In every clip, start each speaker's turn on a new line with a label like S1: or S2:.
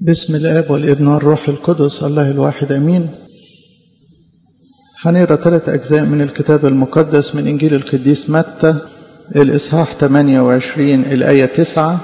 S1: بسم الاب والابن والروح القدس الله الواحد امين هنقرا ثلاث اجزاء من الكتاب المقدس من انجيل القديس متى الاصحاح 28 الايه 9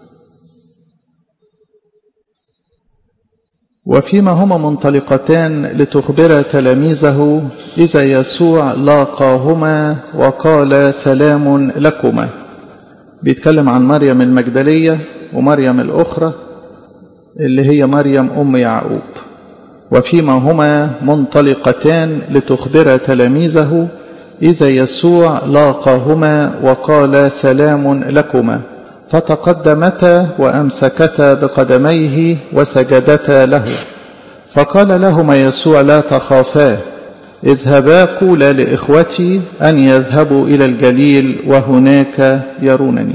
S1: وفيما هما منطلقتان لتخبر تلاميذه اذا يسوع لاقاهما وقال سلام لكما بيتكلم عن مريم المجدليه ومريم الاخرى اللي هي مريم أم يعقوب وفيما هما منطلقتان لتخبر تلاميذه إذا يسوع لاقاهما وقال سلام لكما فتقدمتا وأمسكتا بقدميه وسجدتا له فقال لهما يسوع لا تخافا اذهبا قولا لإخوتي أن يذهبوا إلى الجليل وهناك يرونني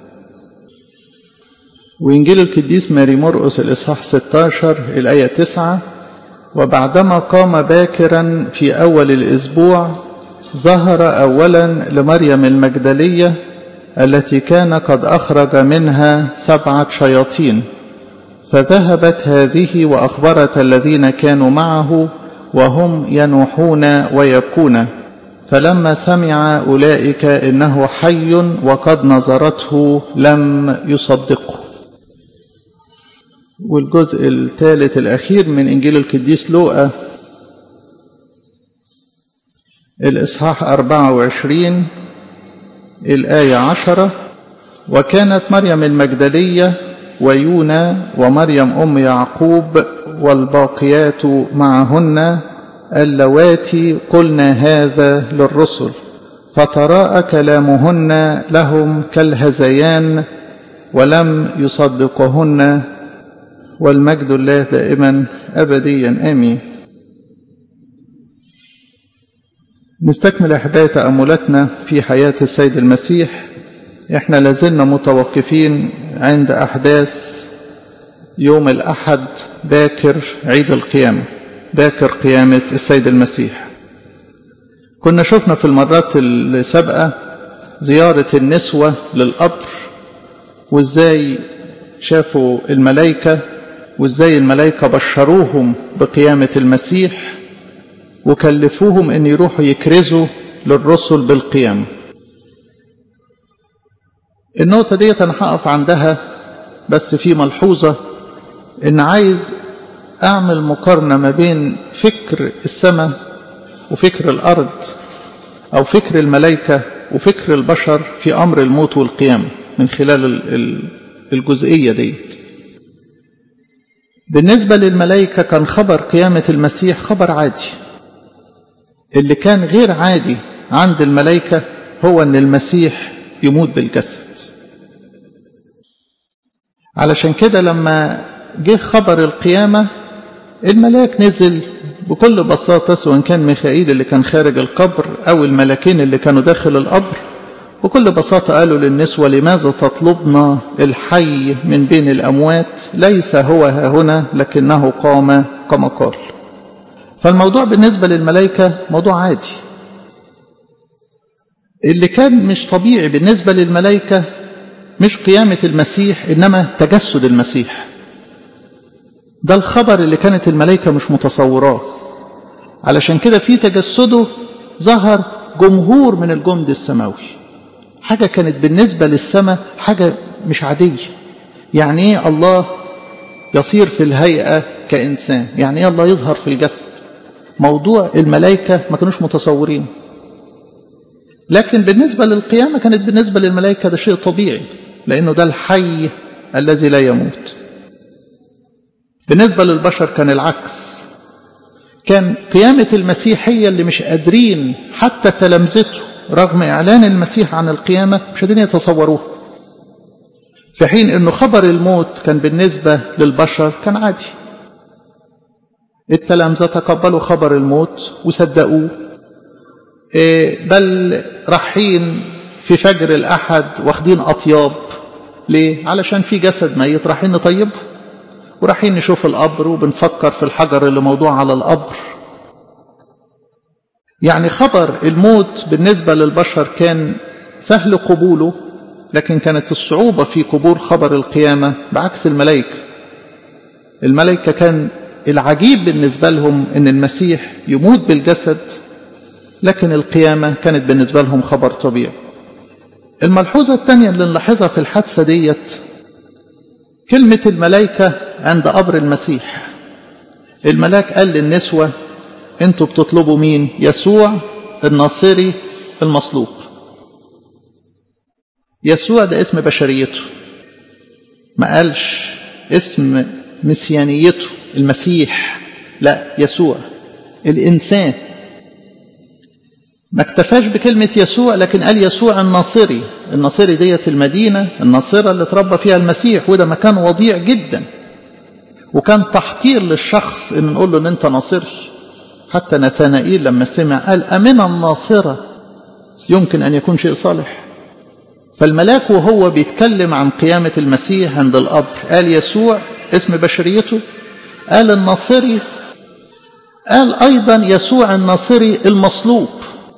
S1: وإنجيل القديس ماري مرقس الإصحاح 16 الآية 9 وبعدما قام باكرا في أول الأسبوع ظهر أولا لمريم المجدلية التي كان قد أخرج منها سبعة شياطين فذهبت هذه وأخبرت الذين كانوا معه وهم ينوحون ويبكون فلما سمع أولئك إنه حي وقد نظرته لم يصدقه والجزء الثالث الأخير من إنجيل القديس لوقا الإصحاح 24 الآية 10 وكانت مريم المجدلية ويونا ومريم أم يعقوب والباقيات معهن اللواتي قلنا هذا للرسل فتراءى كلامهن لهم كالهزيان ولم يصدقهن والمجد الله دائما أبديا آمين نستكمل أحباء تأملاتنا في حياة السيد المسيح احنا لازلنا متوقفين عند أحداث يوم الأحد باكر عيد القيامة باكر قيامة السيد المسيح كنا شفنا في المرات السابقة زيارة النسوة للقبر وازاي شافوا الملائكة وازاي الملائكة بشروهم بقيامة المسيح وكلفوهم ان يروحوا يكرزوا للرسل بالقيامة النقطة ديت انا هقف عندها بس في ملحوظة ان عايز اعمل مقارنة ما بين فكر السماء وفكر الارض او فكر الملائكة وفكر البشر في امر الموت والقيامة من خلال الجزئية ديت بالنسبة للملائكة كان خبر قيامة المسيح خبر عادي اللي كان غير عادي عند الملائكة هو أن المسيح يموت بالجسد علشان كده لما جه خبر القيامة الملاك نزل بكل بساطة سواء كان ميخائيل اللي كان خارج القبر أو الملاكين اللي كانوا داخل القبر بكل بساطة قالوا للنسوة لماذا تطلبنا الحي من بين الأموات ليس هو ها هنا لكنه قام كما قال فالموضوع بالنسبة للملائكة موضوع عادي اللي كان مش طبيعي بالنسبة للملائكة مش قيامة المسيح إنما تجسد المسيح ده الخبر اللي كانت الملائكة مش متصوراه علشان كده في تجسده ظهر جمهور من الجند السماوي حاجة كانت بالنسبة للسماء حاجة مش عادية يعني ايه الله يصير في الهيئة كإنسان يعني ايه الله يظهر في الجسد موضوع الملائكة ما كانوش متصورين لكن بالنسبة للقيامة كانت بالنسبة للملائكة ده شيء طبيعي لأنه ده الحي الذي لا يموت بالنسبة للبشر كان العكس كان قيامة المسيح هي اللي مش قادرين حتى تلامذته رغم إعلان المسيح عن القيامة مش قادرين يتصوروها في حين أنه خبر الموت كان بالنسبة للبشر كان عادي التلامذة تقبلوا خبر الموت وصدقوه بل رايحين في فجر الأحد واخدين أطياب ليه؟ علشان في جسد ميت رايحين نطيبه ورايحين نشوف القبر وبنفكر في الحجر اللي موضوع على القبر يعني خبر الموت بالنسبة للبشر كان سهل قبوله لكن كانت الصعوبة في قبول خبر القيامة بعكس الملائكة الملائكة كان العجيب بالنسبة لهم ان المسيح يموت بالجسد لكن القيامة كانت بالنسبة لهم خبر طبيعي الملحوظة الثانية اللي نلاحظها في الحادثة ديت كلمة الملائكة عند قبر المسيح الملاك قال للنسوة انتوا بتطلبوا مين يسوع الناصري المصلوب يسوع ده اسم بشريته ما قالش اسم مسيانيته المسيح لا يسوع الإنسان ما اكتفاش بكلمة يسوع لكن قال يسوع الناصري الناصري ديت المدينة الناصرة اللي تربى فيها المسيح وده مكان وضيع جدا وكان تحقير للشخص ان نقول له ان انت ناصري حتى نتانائيل لما سمع قال أمن الناصرة يمكن أن يكون شيء صالح فالملاك وهو بيتكلم عن قيامة المسيح عند القبر قال يسوع اسم بشريته قال الناصري قال أيضا يسوع الناصري المصلوب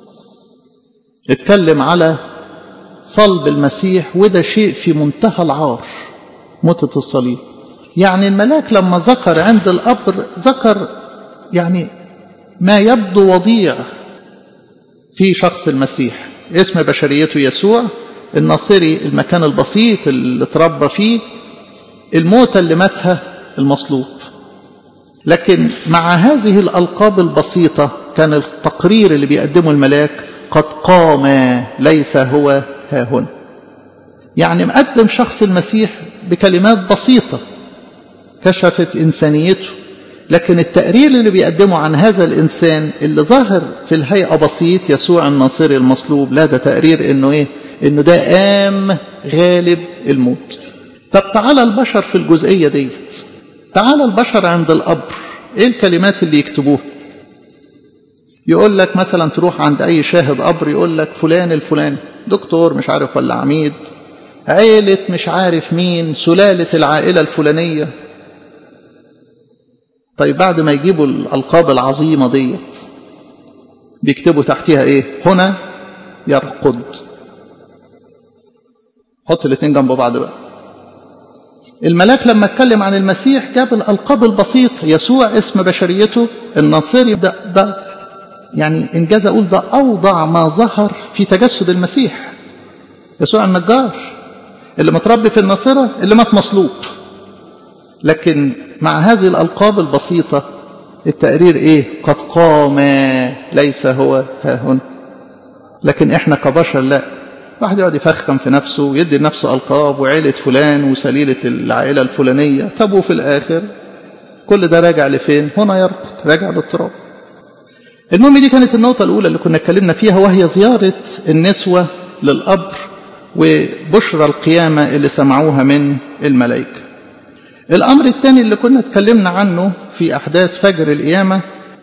S1: اتكلم على صلب المسيح وده شيء في منتهى العار موتة الصليب يعني الملاك لما ذكر عند القبر ذكر يعني ما يبدو وضيع في شخص المسيح اسم بشريته يسوع الناصري المكان البسيط اللي اتربى فيه الموتة اللي ماتها المصلوب لكن مع هذه الألقاب البسيطة كان التقرير اللي بيقدمه الملاك قد قام ليس هو ها هنا يعني مقدم شخص المسيح بكلمات بسيطة كشفت إنسانيته لكن التقرير اللي بيقدمه عن هذا الإنسان اللي ظاهر في الهيئة بسيط يسوع الناصري المصلوب لا ده تقرير إنه إيه إنه ده قام غالب الموت طب تعالى البشر في الجزئية ديت تعالى البشر عند القبر إيه الكلمات اللي يكتبوها يقول لك مثلا تروح عند أي شاهد قبر يقول لك فلان الفلاني دكتور مش عارف ولا عميد عيلة مش عارف مين سلالة العائلة الفلانية طيب بعد ما يجيبوا الألقاب العظيمة ديت بيكتبوا تحتها ايه هنا يرقد حط الاثنين جنب بعض بقى الملاك لما اتكلم عن المسيح جاب الألقاب البسيطة يسوع اسم بشريته الناصري ده, ده يعني إنجاز أقول ده أوضع ما ظهر في تجسد المسيح يسوع النجار اللي متربي في الناصرة اللي مات مصلوب لكن مع هذه الألقاب البسيطة التقرير إيه قد قام ليس هو ها هنا لكن إحنا كبشر لا واحد يقعد يفخم في نفسه ويدي لنفسه ألقاب وعيلة فلان وسليلة العائلة الفلانية طب وفي الآخر كل ده راجع لفين هنا يرقد راجع للتراب المهم دي كانت النقطة الأولى اللي كنا اتكلمنا فيها وهي زيارة النسوة للقبر وبشرى القيامة اللي سمعوها من الملائكة الأمر الثاني اللي كنا اتكلمنا عنه في أحداث فجر القيامة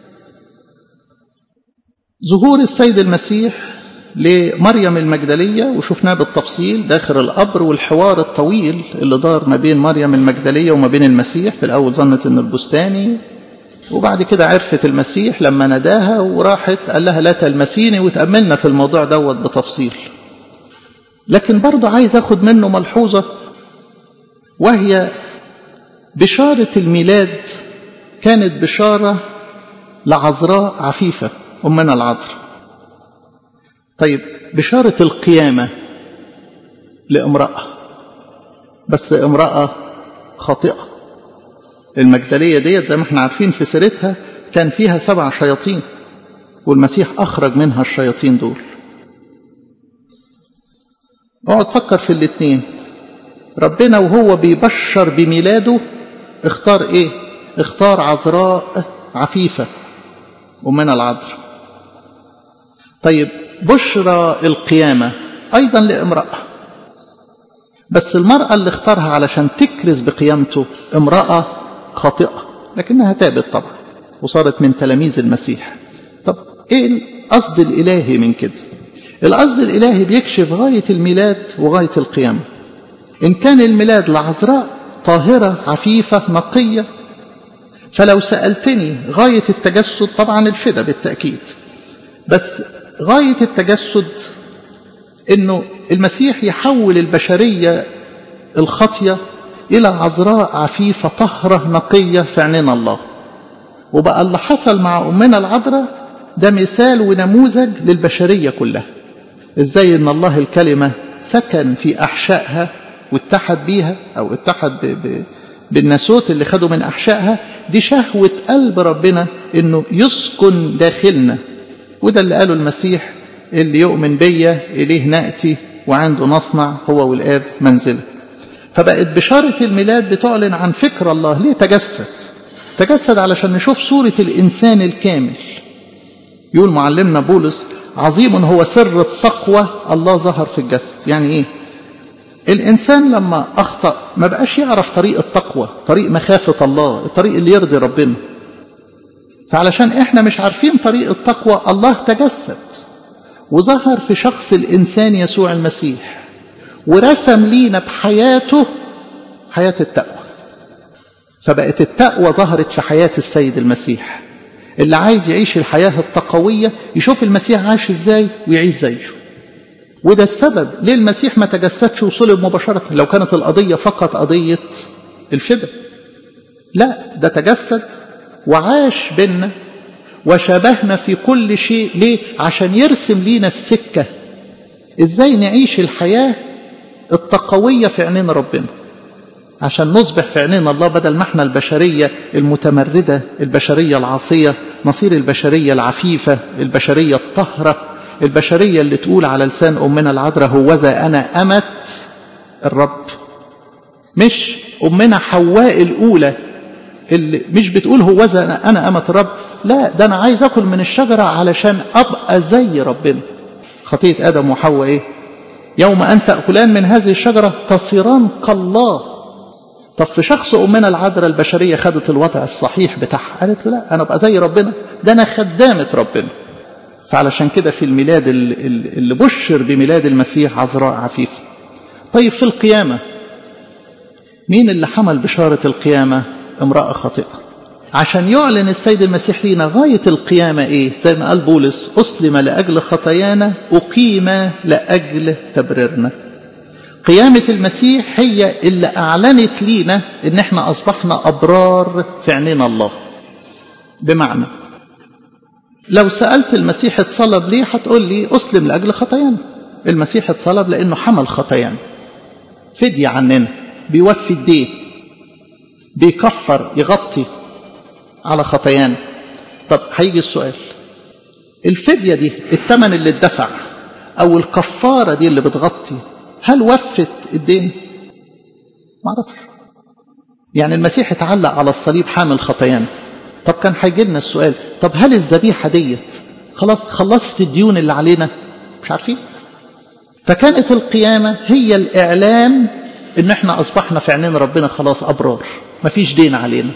S1: ظهور السيد المسيح لمريم المجدلية وشفناه بالتفصيل داخل القبر والحوار الطويل اللي دار ما بين مريم المجدلية وما بين المسيح في الأول ظنت أن البستاني وبعد كده عرفت المسيح لما نداها وراحت قال لها لا تلمسيني وتأملنا في الموضوع دوت بتفصيل لكن برضه عايز أخد منه ملحوظة وهي بشارة الميلاد كانت بشارة لعذراء عفيفة أمنا العذراء طيب بشارة القيامة لامرأة بس امرأة خاطئة المجدلية ديت زي ما احنا عارفين في سيرتها كان فيها سبع شياطين والمسيح أخرج منها الشياطين دول اقعد فكر في الاتنين ربنا وهو بيبشر بميلاده اختار ايه اختار عذراء عفيفة ومن العذراء طيب بشرى القيامة أيضا لامرأة بس المرأة اللي اختارها علشان تكرز بقيامته امرأة خاطئة لكنها تابت طبعا وصارت من تلاميذ المسيح طب ايه القصد الإلهي من كده القصد الإلهي بيكشف غاية الميلاد وغاية القيامة إن كان الميلاد لعذراء طاهرة عفيفة نقية فلو سألتني غاية التجسد طبعا الفدا بالتأكيد بس غاية التجسد انه المسيح يحول البشرية الخاطية إلى عذراء عفيفة طهرة نقية في عينين الله وبقى اللي حصل مع أمنا العذراء ده مثال ونموذج للبشرية كلها إزاي إن الله الكلمة سكن في أحشائها واتحد بيها أو اتحد ب ب بالناسوت اللي خدوا من أحشائها دي شهوة قلب ربنا إنه يسكن داخلنا وده اللي قاله المسيح اللي يؤمن بيا إليه نأتي وعنده نصنع هو والآب منزله فبقت بشارة الميلاد بتعلن عن فكر الله ليه تجسد تجسد علشان نشوف صورة الإنسان الكامل يقول معلمنا بولس عظيم هو سر التقوى الله ظهر في الجسد يعني ايه الإنسان لما أخطأ ما بقاش يعرف طريق التقوى طريق مخافة الله الطريق اللي يرضي ربنا فعلشان احنا مش عارفين طريق التقوى الله تجسد وظهر في شخص الإنسان يسوع المسيح ورسم لينا بحياته حياة التقوى فبقت التقوى ظهرت في حياة السيد المسيح اللي عايز يعيش الحياة التقوية يشوف المسيح عاش ازاي ويعيش زيه وده السبب ليه المسيح ما تجسدش وصلب مباشرة لو كانت القضية فقط قضية الفداء لا ده تجسد وعاش بينا وشبهنا في كل شيء ليه عشان يرسم لينا السكة ازاي نعيش الحياة التقوية في عينين ربنا عشان نصبح في عينين الله بدل ما احنا البشرية المتمردة البشرية العاصية نصير البشرية العفيفة البشرية الطهرة البشرية اللي تقول على لسان أمنا العذراء هوذا أنا أمت الرب مش أمنا حواء الأولى اللي مش بتقول هوذا أنا أمت الرب لا ده أنا عايز أكل من الشجرة علشان أبقى زي ربنا خطية آدم وحواء إيه يوم أن تأكلان من هذه الشجرة تصيران كالله طب في شخص أمنا العذراء البشرية خدت الوضع الصحيح بتاعها قالت لا أنا أبقى زي ربنا ده أنا خدامة ربنا فعلشان كده في الميلاد اللي بشر بميلاد المسيح عذراء عفيفة طيب في القيامة مين اللي حمل بشارة القيامة امرأة خاطئة عشان يعلن السيد المسيح لينا غاية القيامة ايه زي ما قال بولس أسلم لأجل خطايانا أقيم لأجل تبريرنا قيامة المسيح هي اللي أعلنت لينا إن إحنا أصبحنا أبرار في عينين الله بمعنى لو سألت المسيح اتصلب ليه هتقول لي أسلم لأجل خطايانا المسيح اتصلب لأنه حمل خطايانا فدية عننا بيوفي الدين بيكفر يغطي على خطايانا طب هيجي السؤال الفدية دي الثمن اللي اتدفع أو الكفارة دي اللي بتغطي هل وفت الدين ما اعرفش يعني المسيح اتعلق على الصليب حامل خطايانا طب كان هيجي لنا السؤال طب هل الذبيحه ديت خلاص خلصت الديون اللي علينا مش عارفين فكانت القيامه هي الاعلان ان احنا اصبحنا في عينين ربنا خلاص ابرار مفيش دين علينا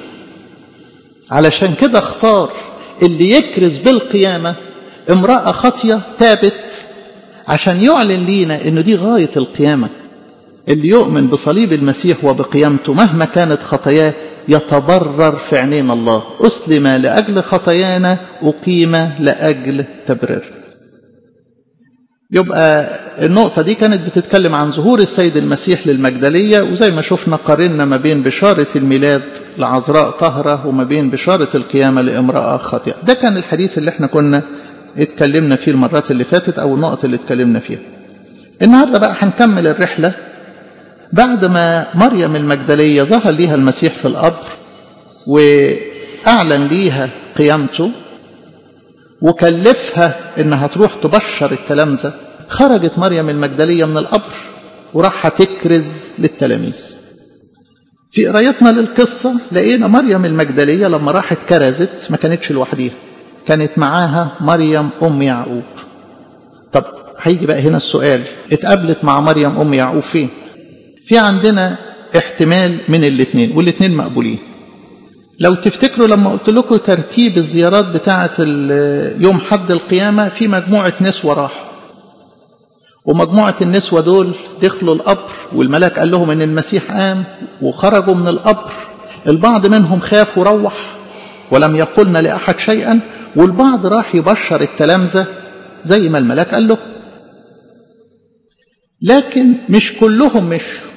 S1: علشان كده اختار اللي يكرز بالقيامه امراه خاطيه تابت عشان يعلن لينا انه دي غاية القيامة اللي يؤمن بصليب المسيح وبقيامته مهما كانت خطاياه يتبرر في عينين الله أسلم لأجل خطايانا أقيم لأجل تبرير يبقى النقطة دي كانت بتتكلم عن ظهور السيد المسيح للمجدلية وزي ما شفنا قارنا ما بين بشارة الميلاد لعذراء طهرة وما بين بشارة القيامة لامرأة خاطئة ده كان الحديث اللي احنا كنا اتكلمنا فيه المرات اللي فاتت أو النقط اللي اتكلمنا فيها النهاردة بقى هنكمل الرحلة بعد ما مريم المجدلية ظهر ليها المسيح في القبر وأعلن ليها قيامته وكلفها إنها تروح تبشر التلامذة خرجت مريم المجدلية من القبر وراح تكرز للتلاميذ في قرايتنا للقصة لقينا مريم المجدلية لما راحت كرزت ما كانتش لوحديها كانت معاها مريم أم يعقوب طب هيجي بقى هنا السؤال اتقابلت مع مريم أم يعقوب فين في عندنا احتمال من الاثنين والاثنين مقبولين لو تفتكروا لما قلت لكم ترتيب الزيارات بتاعة يوم حد القيامة في مجموعة نسوة راحوا ومجموعة النسوة دول دخلوا القبر والملاك قال لهم ان المسيح قام وخرجوا من القبر البعض منهم خاف وروح ولم يقلن لأحد شيئا والبعض راح يبشر التلامذة زي ما الملاك قال له لكن مش كلهم مشوا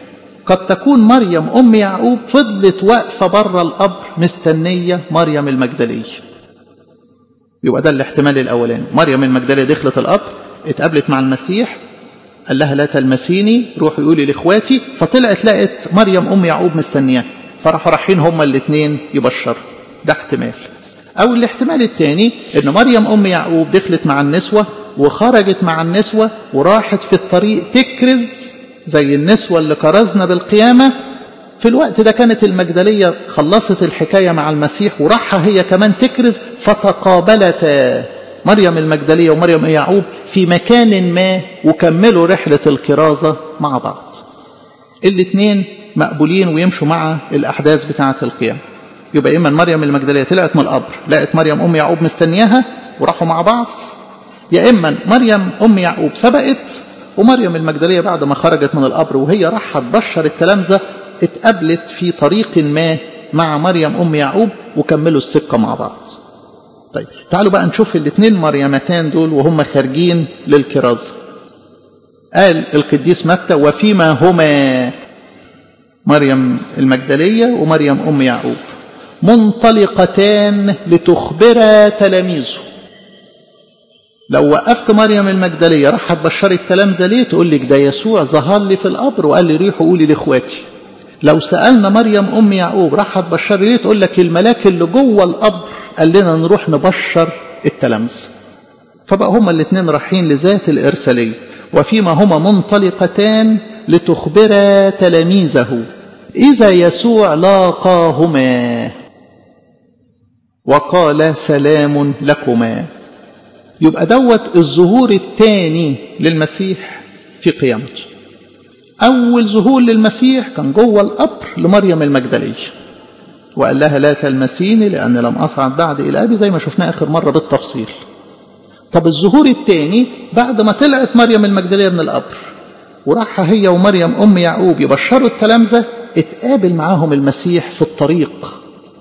S1: قد تكون مريم أم يعقوب فضلت واقفة بره القبر مستنية مريم المجدلية يبقى ده الاحتمال الأولاني مريم المجدلية دخلت القبر اتقابلت مع المسيح قال لها لا تلمسيني روحي قولي لاخواتي فطلعت لقت مريم ام يعقوب مستنياه فراحوا رايحين هما الاثنين يبشروا ده احتمال او الاحتمال الثاني ان مريم ام يعقوب دخلت مع النسوه وخرجت مع النسوه وراحت في الطريق تكرز زي النسوه اللي كرزنا بالقيامه في الوقت ده كانت المجدليه خلصت الحكايه مع المسيح وراحها هي كمان تكرز فتقابلتا مريم المجدلية ومريم يعقوب في مكان ما وكملوا رحلة الكرازة مع بعض الاثنين مقبولين ويمشوا مع الأحداث بتاعة القيامة يبقى إما مريم المجدلية طلعت من القبر لقت مريم أم يعقوب مستنياها وراحوا مع بعض يا إما مريم أم يعقوب سبقت ومريم المجدلية بعد ما خرجت من القبر وهي راحة تبشر التلامذة اتقابلت في طريق ما مع مريم أم يعقوب وكملوا السكة مع بعض طيب تعالوا بقى نشوف الاثنين مريمتان دول وهم خارجين للكرازة قال القديس متى وفيما هما مريم المجدلية ومريم أم يعقوب منطلقتان لتخبرا تلاميذه لو وقفت مريم المجدلية راح تبشري التلامذة ليه تقول لك ده يسوع ظهر لي في القبر وقال لي ريحوا قولي لاخواتي لو سألنا مريم أم يعقوب راح تبشر ليه تقول لك الملاك اللي جوه القبر قال لنا نروح نبشر التلامذة فبقى هما الاثنين رايحين لذات الإرسالية وفيما هما منطلقتان لتخبرا تلاميذه إذا يسوع لاقاهما وقال سلام لكما يبقى دوت الظهور الثاني للمسيح في قيامته أول ظهور للمسيح كان جوه القبر لمريم المجدلية وقال لها لا تلمسيني لأن لم أصعد بعد إلى أبي زي ما شفناه آخر مرة بالتفصيل طب الظهور الثاني بعد ما طلعت مريم المجدلية من القبر وراح هي ومريم أم يعقوب يبشروا التلامذة اتقابل معاهم المسيح في الطريق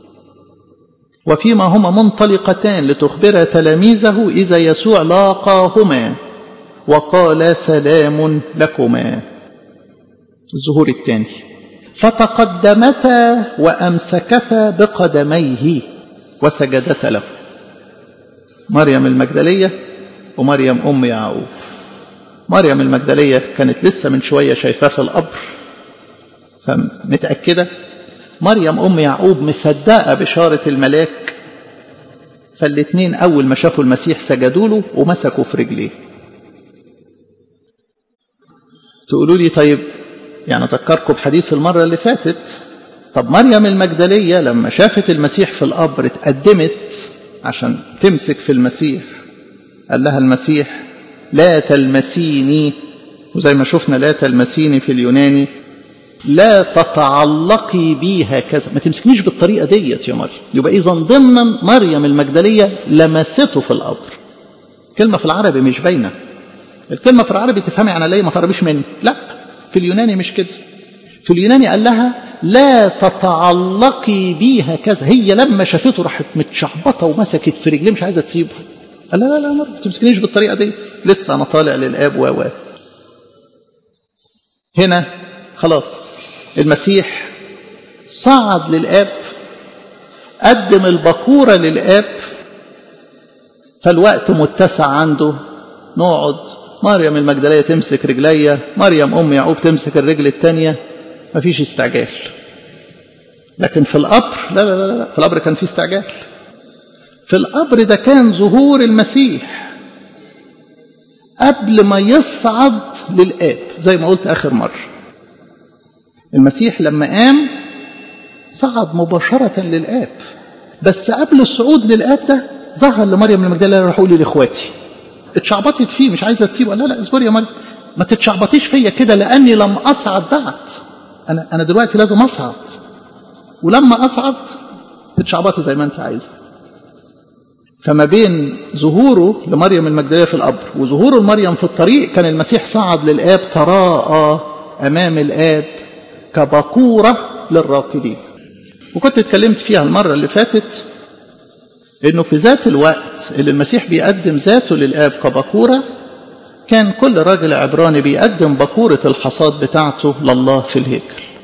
S1: وفيما هما منطلقتان لتخبر تلاميذه إذا يسوع لاقاهما وقال سلام لكما الظهور الثاني فتقدمتا وأمسكتا بقدميه وسجدتا له مريم المجدلية ومريم أم يعقوب مريم المجدلية كانت لسه من شوية شايفاه في القبر فمتأكدة مريم أم يعقوب مصدقة بشارة الملاك فالاتنين أول ما شافوا المسيح سجدوا له ومسكوا في رجليه تقولوا لي طيب يعني أذكركم بحديث المرة اللي فاتت طب مريم المجدلية لما شافت المسيح في القبر اتقدمت عشان تمسك في المسيح قال لها المسيح لا تلمسيني وزي ما شفنا لا تلمسيني في اليوناني لا تتعلقي بي هكذا ما تمسكنيش بالطريقة ديت يا مريم يبقى إذا ضمنا مريم المجدلية لمسته في القبر كلمة في العربي مش باينة الكلمة في العربي تفهمي يعني ليه ما تقربيش مني لا في اليوناني مش كده في اليوناني قال لها لا تتعلقي بي هكذا هي لما شافته راحت متشعبطة ومسكت في رجليه مش عايزة تسيبها قال لا لا لا ما تمسكنيش بالطريقة دي لسه أنا طالع للآب و هنا خلاص المسيح صعد للآب قدم البكورة للآب فالوقت متسع عنده نقعد مريم المجدلية تمسك رجلية مريم أم يعقوب تمسك الرجل الثانية مفيش استعجال لكن في القبر لا لا لا لا في القبر كان في استعجال في القبر ده كان ظهور المسيح قبل ما يصعد للآب زي ما قلت آخر مرة المسيح لما قام صعد مباشرة للآب بس قبل الصعود للآب ده ظهر لمريم المجدلية راح يقول لإخواتي اتشعبطت فيه مش عايزة تسيبه لا لا اصبري يا مريم ما تتشعبطيش فيا كده لأني لم أصعد بعد أنا أنا دلوقتي لازم أصعد ولما أصعد تتشعبطي زي ما أنت عايزة فما بين ظهوره لمريم المجدلية في القبر وظهوره لمريم في الطريق كان المسيح صعد للآب تراءى أمام الآب كبكورة للراقدين وكنت اتكلمت فيها المرة اللي فاتت انه في ذات الوقت اللي المسيح بيقدم ذاته للآب كبكورة كان كل راجل عبراني بيقدم بكورة الحصاد بتاعته لله في الهيكل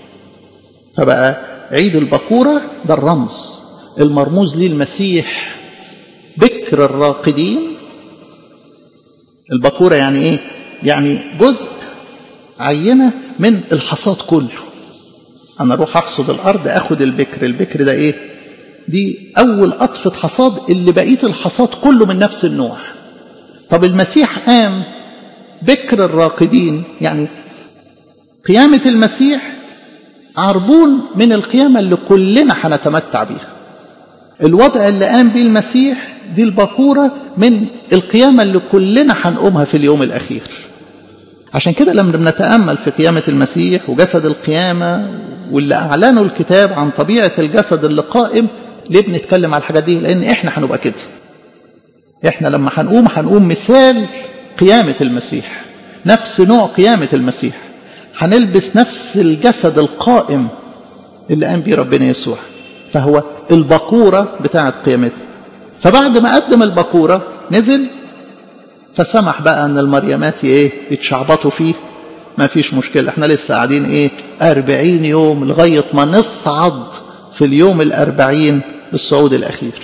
S1: فبقى عيد البكورة ده الرمز المرموز ليه المسيح بكر الراقدين البكورة يعني ايه يعني جزء عينة من الحصاد كله انا اروح احصد الارض اخد البكر البكر ده ايه دي اول قطفة حصاد اللي بقية الحصاد كله من نفس النوع طب المسيح قام بكر الراقدين يعني قيامة المسيح عربون من القيامة اللي كلنا هنتمتع بيها الوضع اللي قام بيه المسيح دي البكورة من القيامة اللي كلنا هنقومها في اليوم الأخير عشان كده لما بنتأمل في قيامة المسيح وجسد القيامة واللي أعلنوا الكتاب عن طبيعة الجسد اللي قائم ليه بنتكلم على الحاجات دي لأن إحنا هنبقى كده إحنا لما هنقوم هنقوم مثال قيامة المسيح نفس نوع قيامة المسيح هنلبس نفس الجسد القائم اللي قام بيه ربنا يسوع فهو البكورة بتاعت قيامته فبعد ما قدم البكورة نزل فسمح بقى ان المريمات ايه يتشعبطوا فيه ما فيش مشكلة احنا لسه قاعدين ايه أربعين يوم لغاية ما نصعد في اليوم الأربعين الصعود الأخير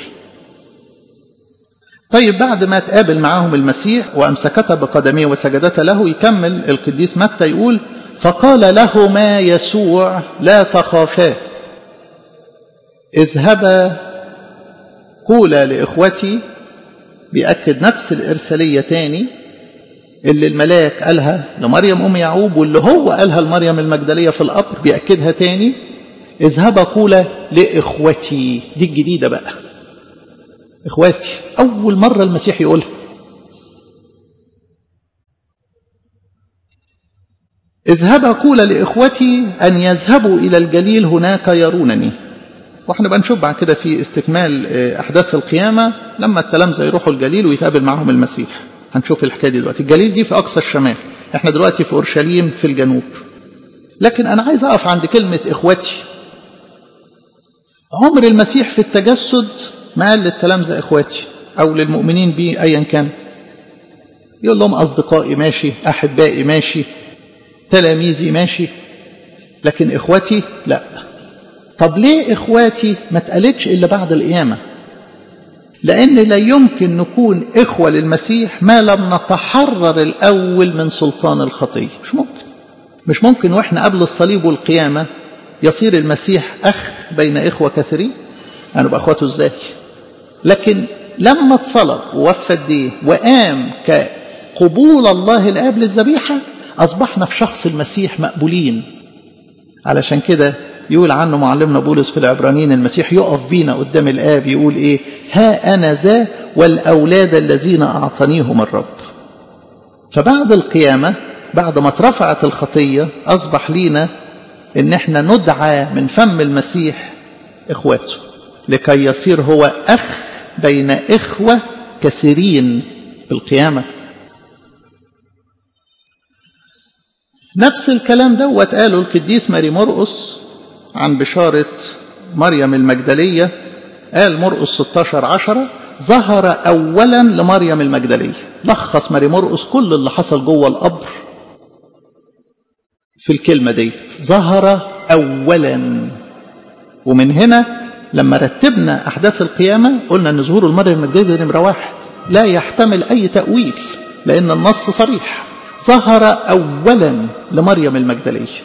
S1: طيب بعد ما تقابل معاهم المسيح وأمسكتها بقدميه وسجدت له يكمل القديس متى يقول فقال لهما يسوع لا تخافا اذهبا قولا لإخوتي بيأكد نفس الإرسالية تاني اللي الملاك قالها لمريم أم يعقوب واللي هو قالها لمريم المجدلية في القبر بيأكدها تاني اذهبا قولا لإخوتي دي الجديدة بقى إخواتي أول مرة المسيح يقولها اذهبا قولا لإخوتي أن يذهبوا إلى الجليل هناك يرونني واحنا بقى نشوف بعد كده في استكمال احداث القيامه لما التلامذه يروحوا الجليل ويتقابل معاهم المسيح هنشوف الحكايه دي دلوقتي الجليل دي في اقصى الشمال احنا دلوقتي في اورشليم في الجنوب لكن انا عايز اقف عند كلمه اخوتي عمر المسيح في التجسد ما قال للتلامذه اخواتي او للمؤمنين بيه ايا كان يقول لهم اصدقائي ماشي احبائي ماشي تلاميذي ماشي لكن اخوتي لا طب ليه إخواتي ما اتقالتش إلا بعد القيامة لأن لا يمكن نكون إخوة للمسيح ما لم نتحرر الأول من سلطان الخطية مش ممكن مش ممكن وإحنا قبل الصليب والقيامة يصير المسيح أخ بين إخوة كثيرين أنا بقى أخواته إزاي لكن لما اتصلب ووفى الدين وقام كقبول الله الآب للذبيحة أصبحنا في شخص المسيح مقبولين علشان كده يقول عنه معلمنا بولس في العبرانيين المسيح يقف بينا قدام الآب يقول إيه ها أنا ذا والأولاد الذين أعطانيهم الرب فبعد القيامة بعد ما اترفعت الخطية أصبح لينا إن احنا ندعى من فم المسيح إخواته لكي يصير هو أخ بين إخوة كثيرين بالقيامة نفس الكلام دوت قاله القديس ماري مرقس عن بشارة مريم المجدلية قال مرقس 16 عشرة ظهر أولا لمريم المجدلية لخص ماري مرقس كل اللي حصل جوه القبر في الكلمة دي ظهر أولا ومن هنا لما رتبنا أحداث القيامة قلنا أن ظهور المريم المجدلية نمرة واحد لا يحتمل أي تأويل لأن النص صريح ظهر أولا لمريم المجدلية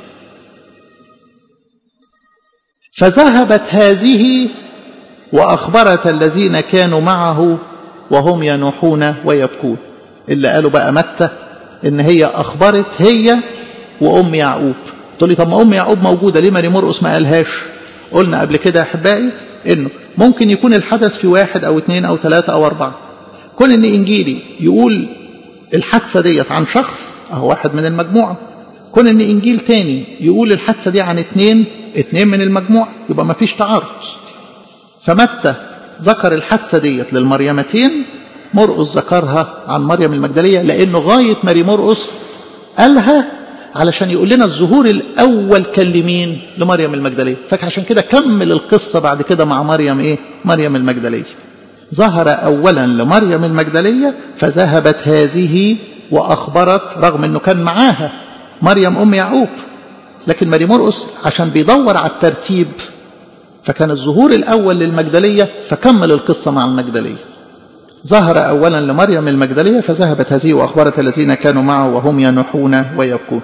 S1: فذهبت هذه وأخبرت الذين كانوا معه وهم ينوحون ويبكون اللي قالوا بقى متى إن هي أخبرت هي وأم يعقوب تقول لي طب ما أم يعقوب موجودة ليه ماري مرقس ما قالهاش قلنا قبل كده يا أحبائي إنه ممكن يكون الحدث في واحد أو اثنين أو ثلاثة أو أربعة كون إن إنجيلي يقول الحادثة ديت عن شخص أهو واحد من المجموعة كون إن إنجيل تاني يقول الحادثة دي عن اثنين اثنين من المجموعة يبقى ما فيش تعارض فمتى ذكر الحادثة ديت للمريمتين مرقس ذكرها عن مريم المجدلية لأنه غاية ماري مرقس قالها علشان يقول لنا الظهور الأول كان لمين لمريم المجدلية فعشان كده كمل القصة بعد كده مع مريم إيه مريم المجدلية ظهر أولا لمريم المجدلية فذهبت هذه وأخبرت رغم أنه كان معاها مريم أم يعقوب لكن ماري مرقس عشان بيدور على الترتيب فكان الظهور الأول للمجدلية فكمل القصة مع المجدلية ظهر أولا لمريم المجدلية فذهبت هذه وأخبرت الذين كانوا معه وهم ينحون ويبكون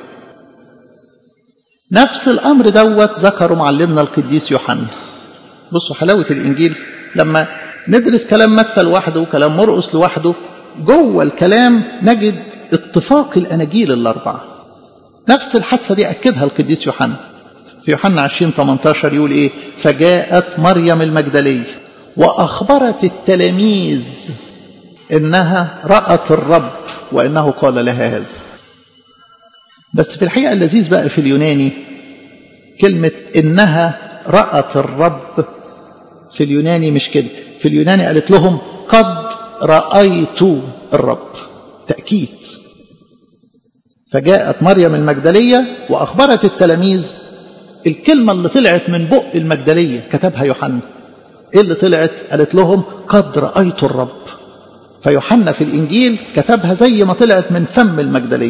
S1: نفس الأمر دوت ذكروا معلمنا القديس يوحنا بصوا حلاوة الإنجيل لما ندرس كلام متى لوحده وكلام مرقس لوحده جوه الكلام نجد اتفاق الأناجيل الأربعة نفس الحادثة دي أكدها القديس يوحنا في يوحنا 20 18 يقول إيه فجاءت مريم المجدلية وأخبرت التلاميذ إنها رأت الرب وإنه قال لها هذا بس في الحقيقة اللذيذ بقى في اليوناني كلمة إنها رأت الرب في اليوناني مش كده في اليوناني قالت لهم قد رأيت الرب تأكيد فجاءت مريم المجدلية وأخبرت التلاميذ الكلمة اللي طلعت من بق المجدلية كتبها يوحنا إيه اللي طلعت قالت لهم قد رأيت الرب فيوحنا في الإنجيل كتبها زي ما طلعت من فم المجدلية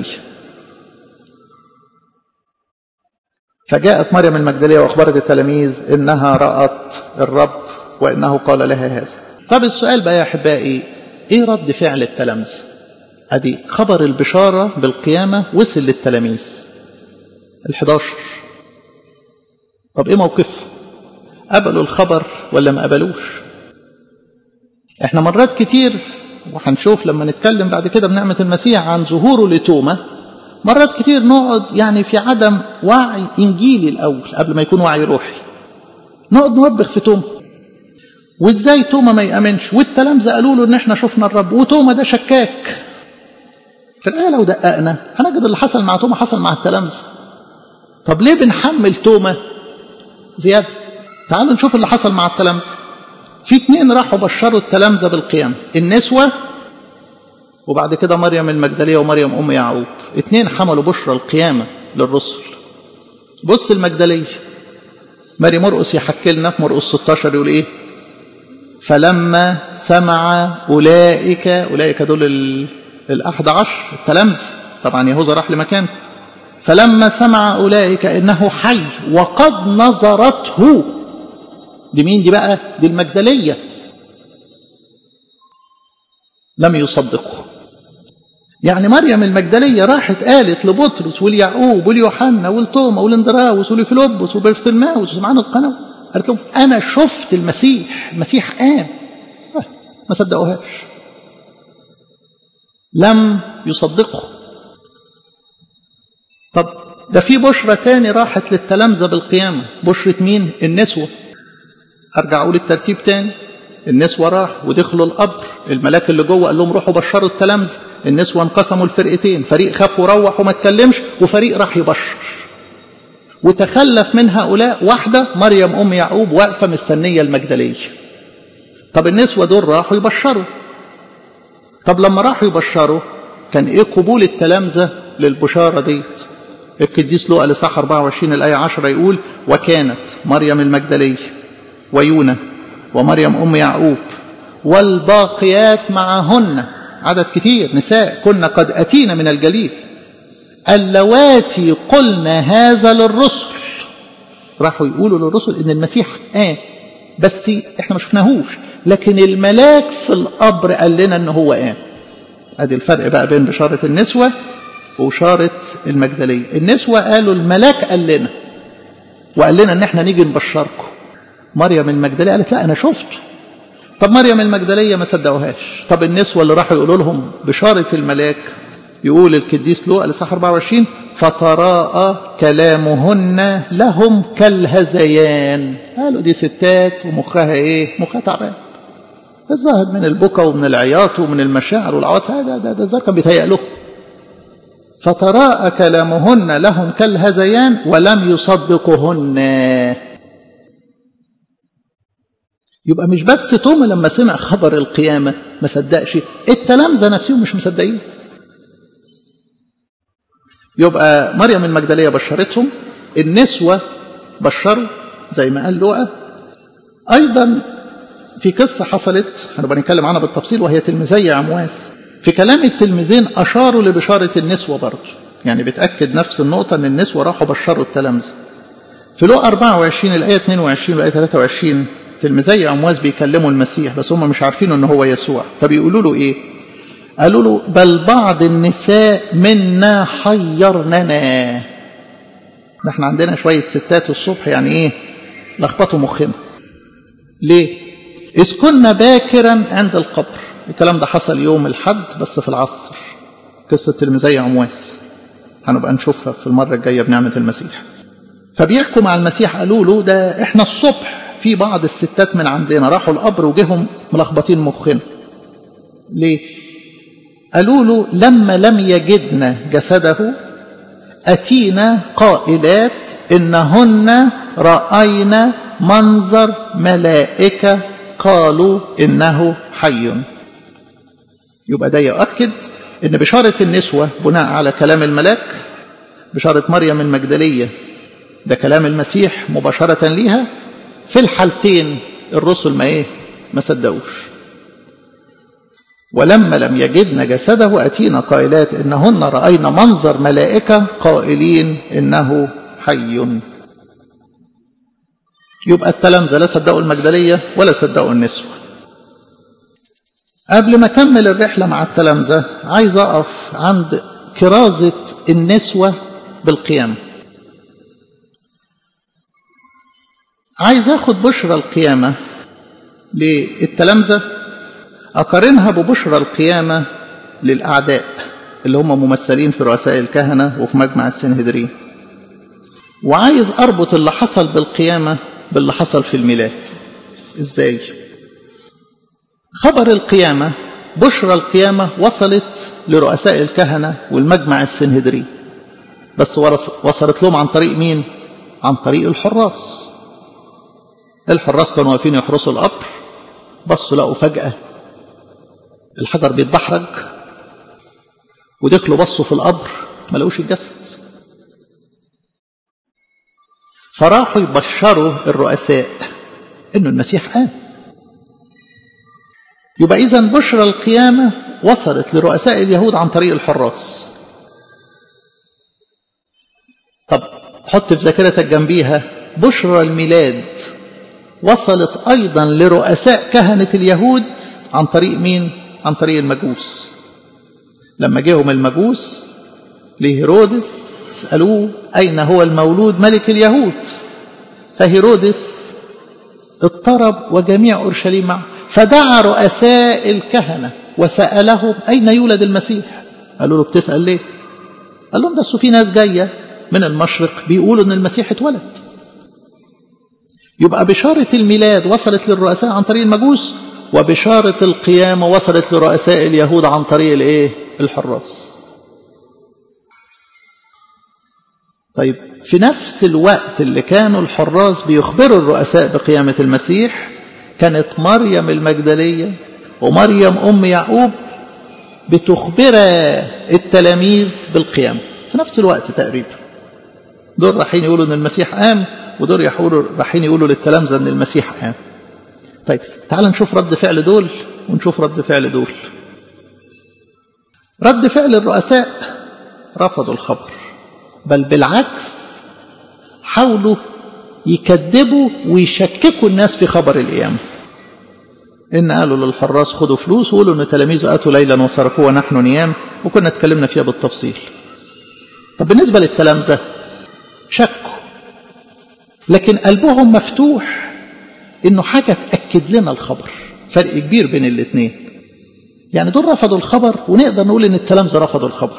S1: فجاءت مريم المجدلية وأخبرت التلاميذ إنها رأت الرب وإنه قال لها هذا طب السؤال بقى يا أحبائي إيه رد فعل التلامذة أدي خبر البشارة بالقيامة وصل للتلاميذ الحداشر طب إيه موقفهم قبلوا الخبر ولا ما قبلوش احنا مرات كتير وهنشوف لما نتكلم بعد كده بنعمة المسيح عن ظهوره لتوما مرات كتير نقعد يعني في عدم وعي إنجيلي الأول قبل ما يكون وعي روحي نقعد نوبخ في توما وازاي توما ما يأمنش والتلامذة قالوا له ان احنا شفنا الرب وتوما ده شكاك في الآية لو دققنا هنجد اللي حصل مع توما حصل مع التلامذة طب ليه بنحمل توما زيادة تعالوا نشوف اللي حصل مع التلامذة في اتنين راحوا بشروا التلامذة بالقيامة النسوة وبعد كده مريم المجدلية ومريم أم يعقوب اتنين حملوا بشرى القيامة للرسل بص المجدلية ماري مرقس يحكي لنا في مرقس 16 يقول ايه فلما سمع أولئك أولئك دول الأحد عشر التلامذة طبعا يهوذا راح لمكان فلما سمع أولئك إنه حي وقد نظرته دي مين دي بقى دي المجدلية لم يصدقوا يعني مريم المجدلية راحت قالت لبطرس وليعقوب وليوحنا ولتوما ولندراوس ولفلوبس وبرثلماوس وسمعان القناة قالت لهم أنا شفت المسيح المسيح قام ما صدقوهاش لم يصدقوا طب ده في بشرة تاني راحت للتلامذة بالقيامة بشرة مين النسوة أرجع أقول الترتيب تاني النسوة راح ودخلوا القبر الملاك اللي جوه قال لهم روحوا بشروا التلامذة النسوة انقسموا الفرقتين فريق خاف وروح وما اتكلمش وفريق راح يبشر وتخلف من هؤلاء واحدة مريم أم يعقوب واقفة مستنية المجدلية طب النسوة دول راحوا يبشروا طب لما راحوا يبشروا كان ايه قبول التلامذة للبشارة ديت القديس لوقا لصح 24 الآية 10 يقول وكانت مريم المجدلية ويونا ومريم أم يعقوب والباقيات معهن عدد كتير نساء كنا قد أتينا من الجليل اللواتي قلنا هذا للرسل راحوا يقولوا للرسل ان المسيح آه بس احنا ما شفناهوش لكن الملاك في القبر قال لنا ان هو قام آه. ادي الفرق بقى بين بشارة النسوة وبشارة المجدلية النسوة قالوا الملاك قال لنا وقال لنا ان احنا نيجي نبشركم مريم المجدلية قالت لا انا شفته طب مريم المجدلية ما صدقوهاش طب النسوة اللي راحوا يقولوا لهم بشارة الملاك يقول القديس لوقا لصح 24 فتراءى كلامهن لهم كالهزيان قالوا دي ستات ومخها ايه مخها تعبان الظاهر من البكا ومن العياط ومن المشاعر والعواطف هذا ده ده الظاهر كان بيتهيأ له فتراءى كلامهن لهم كالهزيان ولم يصدقهن يبقى مش بس توما لما سمع خبر القيامة ما صدقش التلامذة نفسهم مش مصدقين يبقى مريم المجدلية بشرتهم النسوة بشروا زي ما قال لوقا أيضا في قصة حصلت هنبقى نتكلم عنها بالتفصيل وهي تلميذي عمواس في كلام التلميذين أشاروا لبشارة النسوة برضه يعني بتأكد نفس النقطة أن النسوة راحوا بشروا التلامذة في لو 24 الآية 22 والآية 23 تلميذي عمواس بيكلموا المسيح بس هم مش عارفين أنه هو يسوع فبيقولوا له إيه قالوا له بل بعض النساء منا حيرننا ده احنا عندنا شوية ستات الصبح يعني ايه لخبطوا مخنا ليه إذ كنا باكرا عند القبر الكلام ده حصل يوم الحد بس في العصر قصة تلميذي عمواس هنبقى نشوفها في المرة الجاية بنعمة المسيح فبيحكوا مع المسيح قالوا له ده احنا الصبح في بعض الستات من عندنا راحوا القبر وجيهم ملخبطين مخنا ليه قالوا له لما لم يجدنا جسده أتينا قائلات إنهن رأينا منظر ملائكة قالوا إنه حي يبقى ده يؤكد إن بشارة النسوة بناء على كلام الملاك بشارة مريم المجدلية ده كلام المسيح مباشرة ليها في الحالتين الرسل ما إيه ما صدقوش ولما لم يجدن جسده أتينا قائلات إنهن رأينا منظر ملائكة قائلين إنه حي يبقى التلامذة لا صدقوا المجدلية ولا صدقوا النسوة قبل ما أكمل الرحلة مع التلامذة عايز أقف عند كرازة النسوة بالقيامة عايز أخد بشرى القيامة للتلامذة أقارنها ببشرى القيامة للأعداء اللي هم ممثلين في رؤساء الكهنة وفي مجمع السنهدرين وعايز أربط اللي حصل بالقيامة باللي حصل في الميلاد إزاي خبر القيامة بشرى القيامة وصلت لرؤساء الكهنة والمجمع السنهدري بس وصلت لهم عن طريق مين عن طريق الحراس الحراس كانوا واقفين يحرسوا القبر بصوا لقوا فجأة الحجر بيتدحرج ودخلوا بصوا في القبر ما لقوش الجسد فراحوا يبشروا الرؤساء انه المسيح قام يبقى اذا بشرى القيامه وصلت لرؤساء اليهود عن طريق الحراس طب حط في ذاكرتك جنبيها بشرى الميلاد وصلت ايضا لرؤساء كهنه اليهود عن طريق مين عن طريق المجوس لما جاهم المجوس لهيرودس اسألوه أين هو المولود ملك اليهود فهيرودس اضطرب وجميع أورشليم معه فدعا رؤساء الكهنة وسألهم أين يولد المسيح قالوا له بتسأل ليه قال لهم ده في ناس جاية من المشرق بيقولوا ان المسيح اتولد يبقى بشارة الميلاد وصلت للرؤساء عن طريق المجوس وبشارة القيامة وصلت لرؤساء اليهود عن طريق الايه الحراس طيب في نفس الوقت اللي كانوا الحراس بيخبروا الرؤساء بقيامة المسيح كانت مريم المجدلية ومريم أم يعقوب بتخبر التلاميذ بالقيامة في نفس الوقت تقريبا دول رايحين يقولوا ان المسيح قام ودول يقولوا رايحين يقولوا للتلامذة ان المسيح قام طيب تعال نشوف رد فعل دول ونشوف رد فعل دول رد فعل الرؤساء رفضوا الخبر بل بالعكس حاولوا يكذبوا ويشككوا الناس في خبر القيامة إن قالوا للحراس خدوا فلوس وقولوا إن تلاميذه أتوا ليلا وسرقوه ونحن نيام وكنا اتكلمنا فيها بالتفصيل طب بالنسبة للتلامذة شكوا لكن قلبهم مفتوح إنه حاجة تأكد لنا الخبر فرق كبير بين الاثنين يعني دول رفضوا الخبر ونقدر نقول إن التلامذة رفضوا الخبر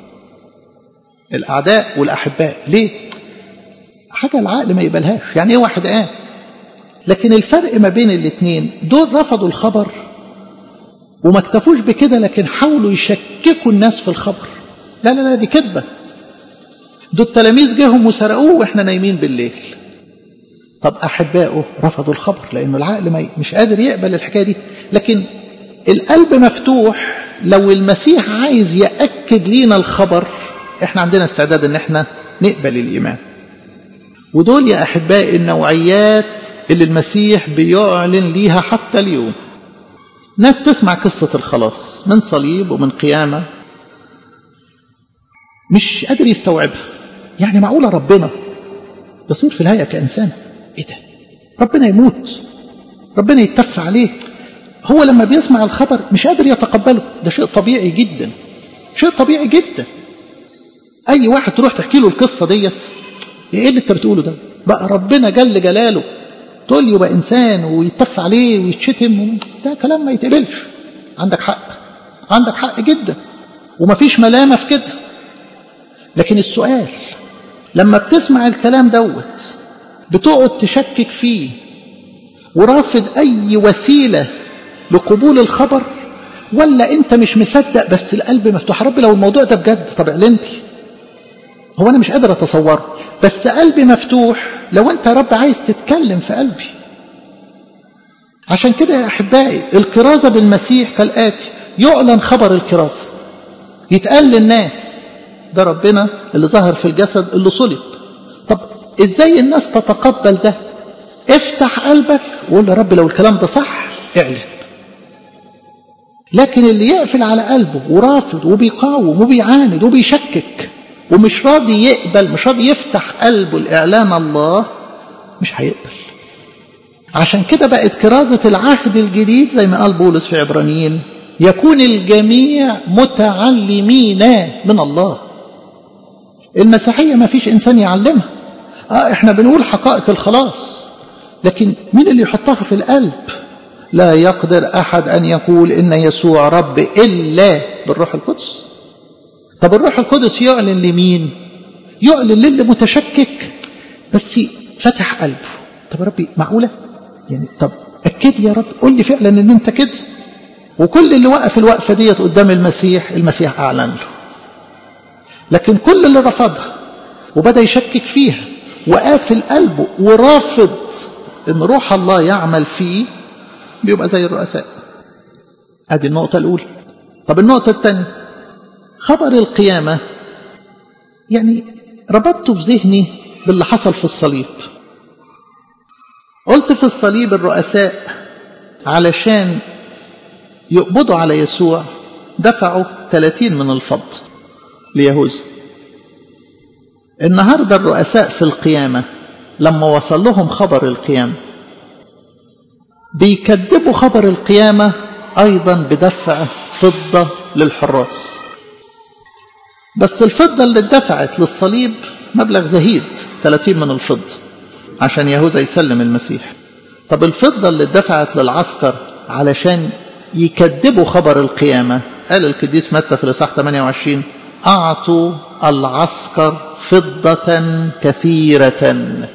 S1: الأعداء والأحباء ليه؟ حاجة العقل ما يقبلهاش يعني إيه واحد قام لكن الفرق ما بين الاثنين دول رفضوا الخبر وما اكتفوش بكده لكن حاولوا يشككوا الناس في الخبر لا لا لا دي كذبة دول التلاميذ جاهم وسرقوه واحنا نايمين بالليل طب أحبائه رفضوا الخبر لأنه العقل ما مش قادر يقبل الحكاية دي لكن القلب مفتوح لو المسيح عايز يأكد لينا الخبر احنا عندنا استعداد ان احنا نقبل الإيمان ودول يا أحبائي النوعيات اللي المسيح بيعلن ليها حتى اليوم ناس تسمع قصة الخلاص من صليب ومن قيامة مش قادر يستوعبها يعني معقولة ربنا يصير في الهيئة كإنسان إيه ده ربنا يموت ربنا يتف عليه هو لما بيسمع الخبر مش قادر يتقبله ده شيء طبيعي جدا شيء طبيعي جدا أي واحد تروح تحكي له القصة ديت إيه اللي أنت بتقوله ده بقى ربنا جل جلاله تقول لي يبقى إنسان ويتف عليه ويتشتم ده كلام ما يتقبلش عندك حق عندك حق جدا ومفيش ملامة في كده لكن السؤال لما بتسمع الكلام دوت بتقعد تشكك فيه ورافض أي وسيلة لقبول الخبر ولا أنت مش مصدق بس القلب مفتوح رب لو الموضوع ده بجد طب اعلن لي هو أنا مش قادر أتصوره بس قلبي مفتوح لو أنت يا رب عايز تتكلم في قلبي عشان كده يا أحبائي الكرازة بالمسيح كالآتي يعلن خبر الكرازة يتقال للناس ده ربنا اللي ظهر في الجسد اللي صلب طب ازاي الناس تتقبل ده افتح قلبك وقول يا رب لو الكلام ده صح اعلن لكن اللي يقفل على قلبه ورافض وبيقاوم وبيعاند وبيشكك ومش راضي يقبل مش راضي يفتح قلبه لإعلان الله مش هيقبل عشان كده بقت كرازة العهد الجديد زي ما قال بولس في عبرانيين يكون الجميع متعلمين من الله المسيحية ما فيش إنسان يعلمها آه إحنا بنقول حقائق الخلاص لكن مين اللي يحطها في القلب لا يقدر أحد أن يقول إن يسوع رب إلا بالروح القدس طب الروح القدس يعلن لمين يعلن للي متشكك بس فتح قلبه طب يا ربي معقولة يعني طب أكد لي يا رب قول لي فعلا إن أنت كده وكل اللي وقف الوقفة ديت قدام المسيح المسيح أعلن له لكن كل اللي رفضها وبدأ يشكك فيها وقافل قلبه ورافض ان روح الله يعمل فيه بيبقى زي الرؤساء ادي النقطة الأولى طب النقطة الثانية خبر القيامة يعني ربطته في ذهني باللي حصل في الصليب قلت في الصليب الرؤساء علشان يقبضوا على يسوع دفعوا 30 من الفضل ليهوذا النهارده الرؤساء في القيامة لما وصل لهم خبر القيامة بيكذبوا خبر القيامة أيضا بدفع فضة للحراس بس الفضة اللي اتدفعت للصليب مبلغ زهيد 30 من الفضة عشان يهوذا يسلم المسيح طب الفضة اللي اتدفعت للعسكر علشان يكذبوا خبر القيامة قال القديس متى في الإصحاح 28 أعطوا العسكر فضة كثيرة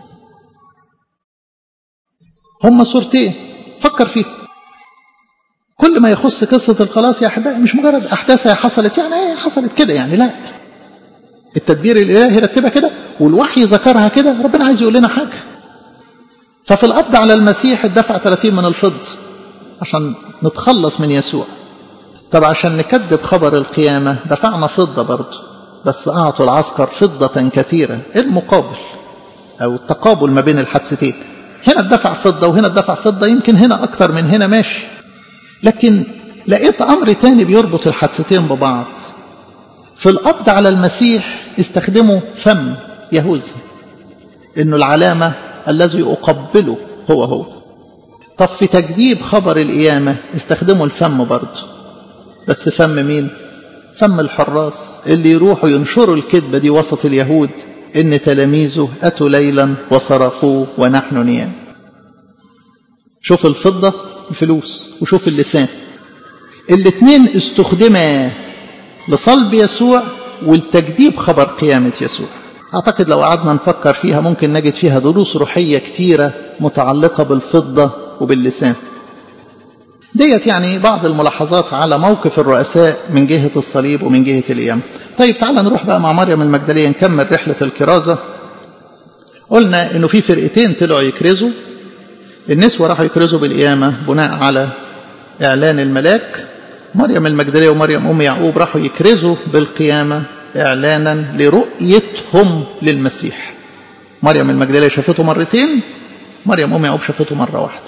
S1: هم صورتين فكر فيه كل ما يخص قصة الخلاص يا أحبائي مش مجرد أحداثها حصلت يعني ايه حصلت كده يعني لا التدبير الإلهي رتبها كده والوحي ذكرها كده ربنا عايز يقول لنا حاجة ففي القبض على المسيح اتدفع 30 من الفض عشان نتخلص من يسوع طب عشان نكذب خبر القيامة دفعنا فضة برضه بس أعطوا العسكر فضة كثيرة إيه المقابل أو التقابل ما بين الحادثتين هنا اتدفع فضة وهنا اتدفع فضة يمكن هنا أكتر من هنا ماشي لكن لقيت أمر تاني بيربط الحادثتين ببعض في القبض على المسيح استخدموا فم يهوذا إنه العلامة الذي أقبله هو هو طب في تجديد خبر القيامة استخدموا الفم برضه بس فم مين فم الحراس اللي يروحوا ينشروا الكذبة دي وسط اليهود إن تلاميذه أتوا ليلا وصرخوا ونحن نيام شوف الفضة الفلوس وشوف اللسان الاثنين استخدما لصلب يسوع والتجديد خبر قيامة يسوع أعتقد لو قعدنا نفكر فيها ممكن نجد فيها دروس روحية كتيرة متعلقة بالفضة وباللسان ديت يعني بعض الملاحظات على موقف الرؤساء من جهة الصليب ومن جهة القيامة طيب تعالى نروح بقى مع مريم المجدلية نكمل رحلة الكرازة قلنا انه في فرقتين طلعوا يكرزوا النسوة راحوا يكرزوا بالقيامة بناء على اعلان الملاك مريم المجدلية ومريم ام يعقوب راحوا يكرزوا بالقيامة اعلانا لرؤيتهم للمسيح مريم المجدلية شافته مرتين مريم ام يعقوب شافته مرة واحدة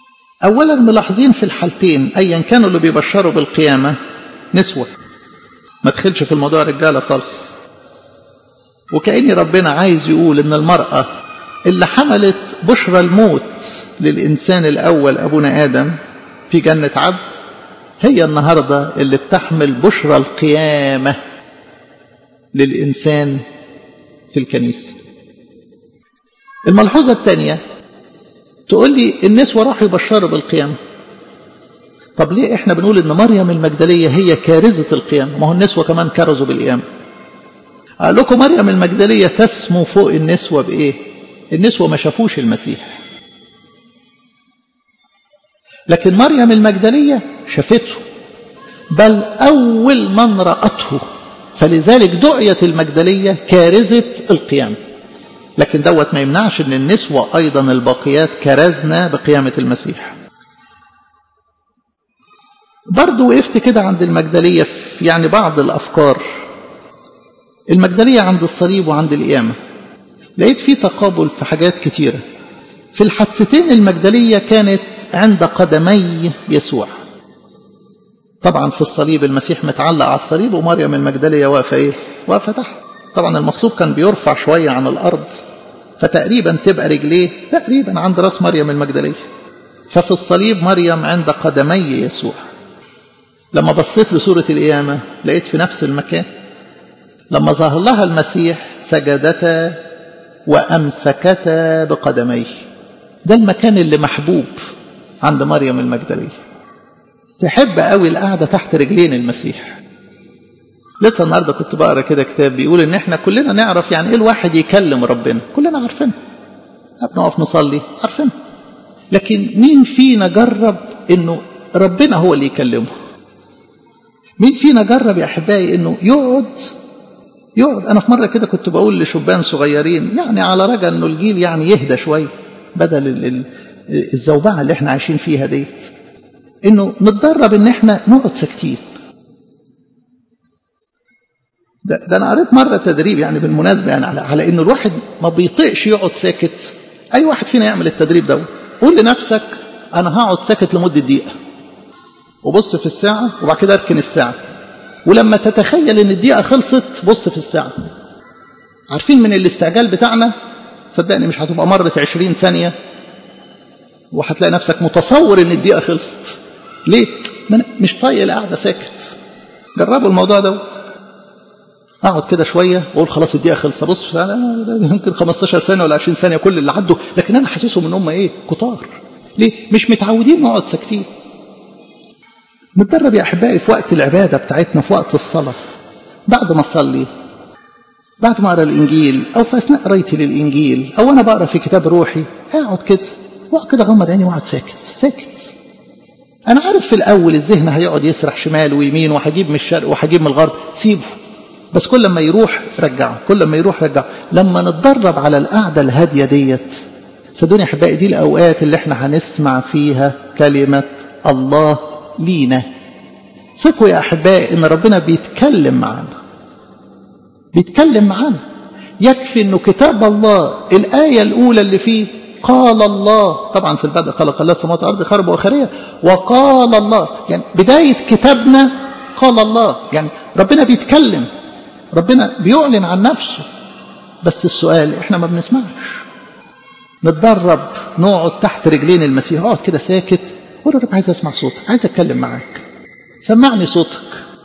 S1: أولا ملاحظين في الحالتين أيا كانوا اللي بيبشروا بالقيامة نسوة ما تدخلش في الموضوع رجالة خالص وكأن ربنا عايز يقول ان المرأة اللي حملت بشرى الموت للإنسان الأول أبونا آدم في جنة عدن هي النهاردة اللي بتحمل بشرى القيامة للإنسان في الكنيسة الملحوظة الثانية تقول لي النسوة راحوا يبشروا بالقيامة طب ليه احنا بنقول ان مريم المجدلية هي كارزة القيامة ما هو النسوة كمان كرزوا بالقيامة قال لكم مريم المجدلية تسمو فوق النسوة بإيه النسوة ما شافوش المسيح لكن مريم المجدلية شافته بل أول من رأته فلذلك دعيت المجدلية كارزة القيامة لكن دوت ما يمنعش ان النسوة ايضا الباقيات كرزنا بقيامة المسيح برضو وقفت كده عند المجدلية في يعني بعض الافكار المجدلية عند الصليب وعند القيامة لقيت في تقابل في حاجات كتيرة في الحادثتين المجدلية كانت عند قدمي يسوع طبعا في الصليب المسيح متعلق على الصليب ومريم المجدلية واقفة ايه واقفة تحت طبعا المصلوب كان بيرفع شوية عن الأرض فتقريبا تبقى رجليه تقريبا عند راس مريم المجدلية ففي الصليب مريم عند قدمي يسوع لما بصيت لسورة القيامة لقيت في نفس المكان لما ظهر لها المسيح سجدتا وأمسكتا بقدميه ده المكان اللي محبوب عند مريم المجدلية تحب قوي القعدة تحت رجلين المسيح لسه النهارده كنت بقرا كده كتاب بيقول ان احنا كلنا نعرف يعني ايه الواحد يكلم ربنا كلنا عارفين بنقف نصلي عارفين لكن مين فينا جرب انه ربنا هو اللي يكلمه مين فينا جرب يا احبائي انه يقعد يقعد انا في مره كده كنت بقول لشبان صغيرين يعني على رجاء انه الجيل يعني يهدى شويه بدل الزوبعه اللي احنا عايشين فيها ديت انه نتدرب ان احنا نقعد ساكتين ده, ده انا قريت مره تدريب يعني بالمناسبه يعني على, على انه الواحد ما بيطيقش يقعد ساكت اي واحد فينا يعمل التدريب دوت قول لنفسك انا هقعد ساكت لمده دقيقه وبص في الساعه وبعد كده اركن الساعه ولما تتخيل ان الدقيقه خلصت بص في الساعه عارفين من الاستعجال بتاعنا صدقني مش هتبقى مرت 20 ثانيه وهتلاقي نفسك متصور ان الدقيقه خلصت ليه مش طايق القعده ساكت جربوا الموضوع دوت اقعد كده شويه واقول خلاص الدقيقه خلصت بص يمكن 15 ثانيه ولا 20 ثانيه كل اللي عدوا لكن انا حاسسهم ان هم ايه كتار ليه مش متعودين نقعد ساكتين نتدرب يا احبائي في وقت العباده بتاعتنا في وقت الصلاه بعد ما اصلي بعد ما اقرا الانجيل او في اثناء قرايتي للانجيل او انا بقرا في كتاب روحي اقعد كده واقعد كده غمض عيني واقعد ساكت ساكت انا عارف في الاول الذهن هيقعد يسرح شمال ويمين وهجيب من الشرق وهجيب من الغرب سيبه بس كل ما يروح رجعه كل ما يروح رجعه لما نتدرب على القعدة الهادية ديت صدقوني يا احبائي دي الاوقات اللي احنا هنسمع فيها كلمة الله لينا ثقوا يا احبائي ان ربنا بيتكلم معانا بيتكلم معانا يكفي انه كتاب الله الايه الاولى اللي فيه قال الله طبعا في البدء خلق الله السماوات والارض خرب واخريه وقال الله يعني بدايه كتابنا قال الله يعني ربنا بيتكلم ربنا بيعلن عن نفسه بس السؤال احنا ما بنسمعش نتدرب نقعد تحت رجلين المسيح اقعد كده ساكت قول يا رب عايز اسمع صوتك عايز اتكلم معاك سمعني صوتك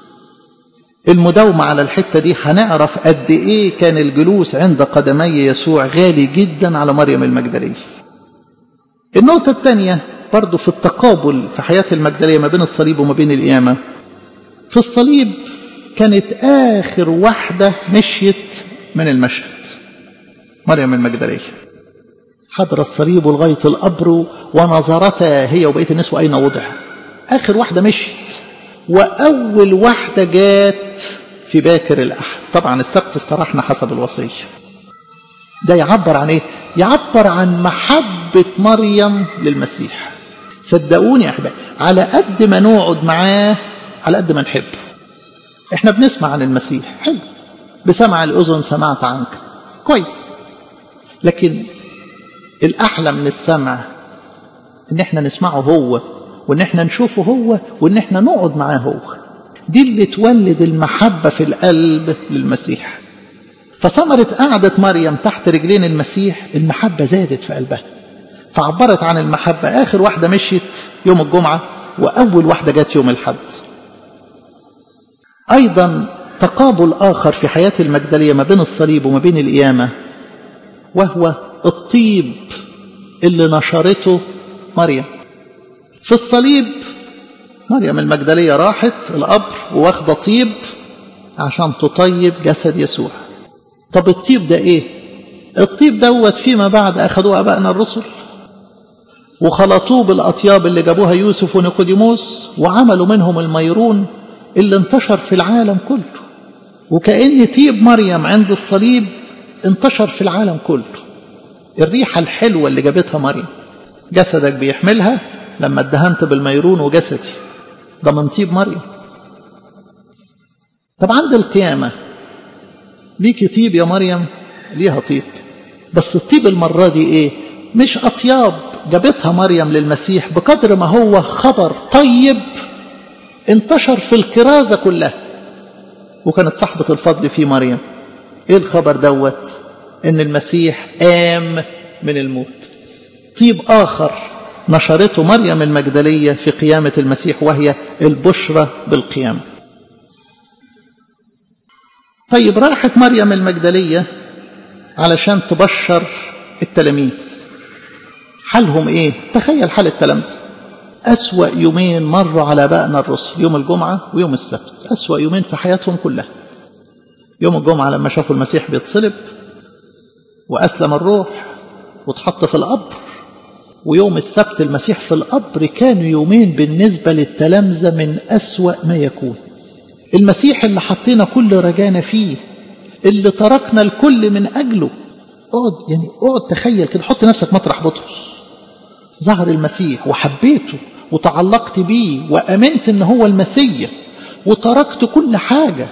S1: المداومة على الحتة دي هنعرف قد ايه كان الجلوس عند قدمي يسوع غالي جدا على مريم المجدلية النقطة الثانية برضو في التقابل في حياة المجدلية ما بين الصليب وما بين القيامة في الصليب كانت آخر واحدة مشيت من المشهد مريم المجدلية حضر الصليب لغاية القبر ونظرتا هي وبقية النسوة أين وضع آخر واحدة مشيت وأول واحدة جات في باكر الأحد طبعا السبت استراحنا حسب الوصية ده يعبر عن ايه يعبر عن محبة مريم للمسيح صدقوني يا احبائي على قد ما نقعد معاه على قد ما نحب احنا بنسمع عن المسيح حلو بسمع الأذن سمعت عنك كويس لكن الأحلى من السمع إن احنا نسمعه هو وإن احنا نشوفه هو وإن احنا نقعد معاه هو دي اللي تولد المحبة في القلب للمسيح فثمرة قعدة مريم تحت رجلين المسيح المحبة زادت في قلبها فعبرت عن المحبة آخر واحدة مشيت يوم الجمعة وأول واحدة جت يوم الحد أيضا تقابل آخر في حياة المجدلية ما بين الصليب وما بين القيامة وهو الطيب اللي نشرته مريم في الصليب مريم المجدلية راحت القبر واخدة طيب عشان تطيب جسد يسوع طب الطيب ده ايه الطيب دوت فيما بعد اخذوه ابائنا الرسل وخلطوه بالاطياب اللي جابوها يوسف ونيقوديموس وعملوا منهم الميرون اللي انتشر في العالم كله وكأن طيب مريم عند الصليب انتشر في العالم كله الريحة الحلوة اللي جابتها مريم جسدك بيحملها لما ادهنت بالميرون وجسدي ده من طيب مريم طب عند القيامة ليكي طيب يا مريم ليها طيب بس الطيب المرة دي ايه مش أطياب جابتها مريم للمسيح بقدر ما هو خبر طيب انتشر في الكرازة كلها وكانت صاحبة الفضل في مريم ايه الخبر دوت ان المسيح قام من الموت طيب آخر نشرته مريم المجدلية في قيامة المسيح وهي البشرة بالقيامة طيب راحت مريم المجدلية علشان تبشر التلاميذ حالهم ايه تخيل حال التلامذة أسوأ يومين مروا على بائنا الرسل يوم الجمعة ويوم السبت أسوأ يومين في حياتهم كلها يوم الجمعة لما شافوا المسيح بيتصلب وأسلم الروح واتحط في القبر ويوم السبت المسيح في القبر كانوا يومين بالنسبة للتلامذة من أسوأ ما يكون المسيح اللي حطينا كل رجانا فيه اللي تركنا الكل من أجله اقعد يعني اقعد تخيل كده حط نفسك مطرح بطرس ظهر المسيح وحبيته وتعلقت بيه وأمنت ان هو المسيح وتركت كل حاجة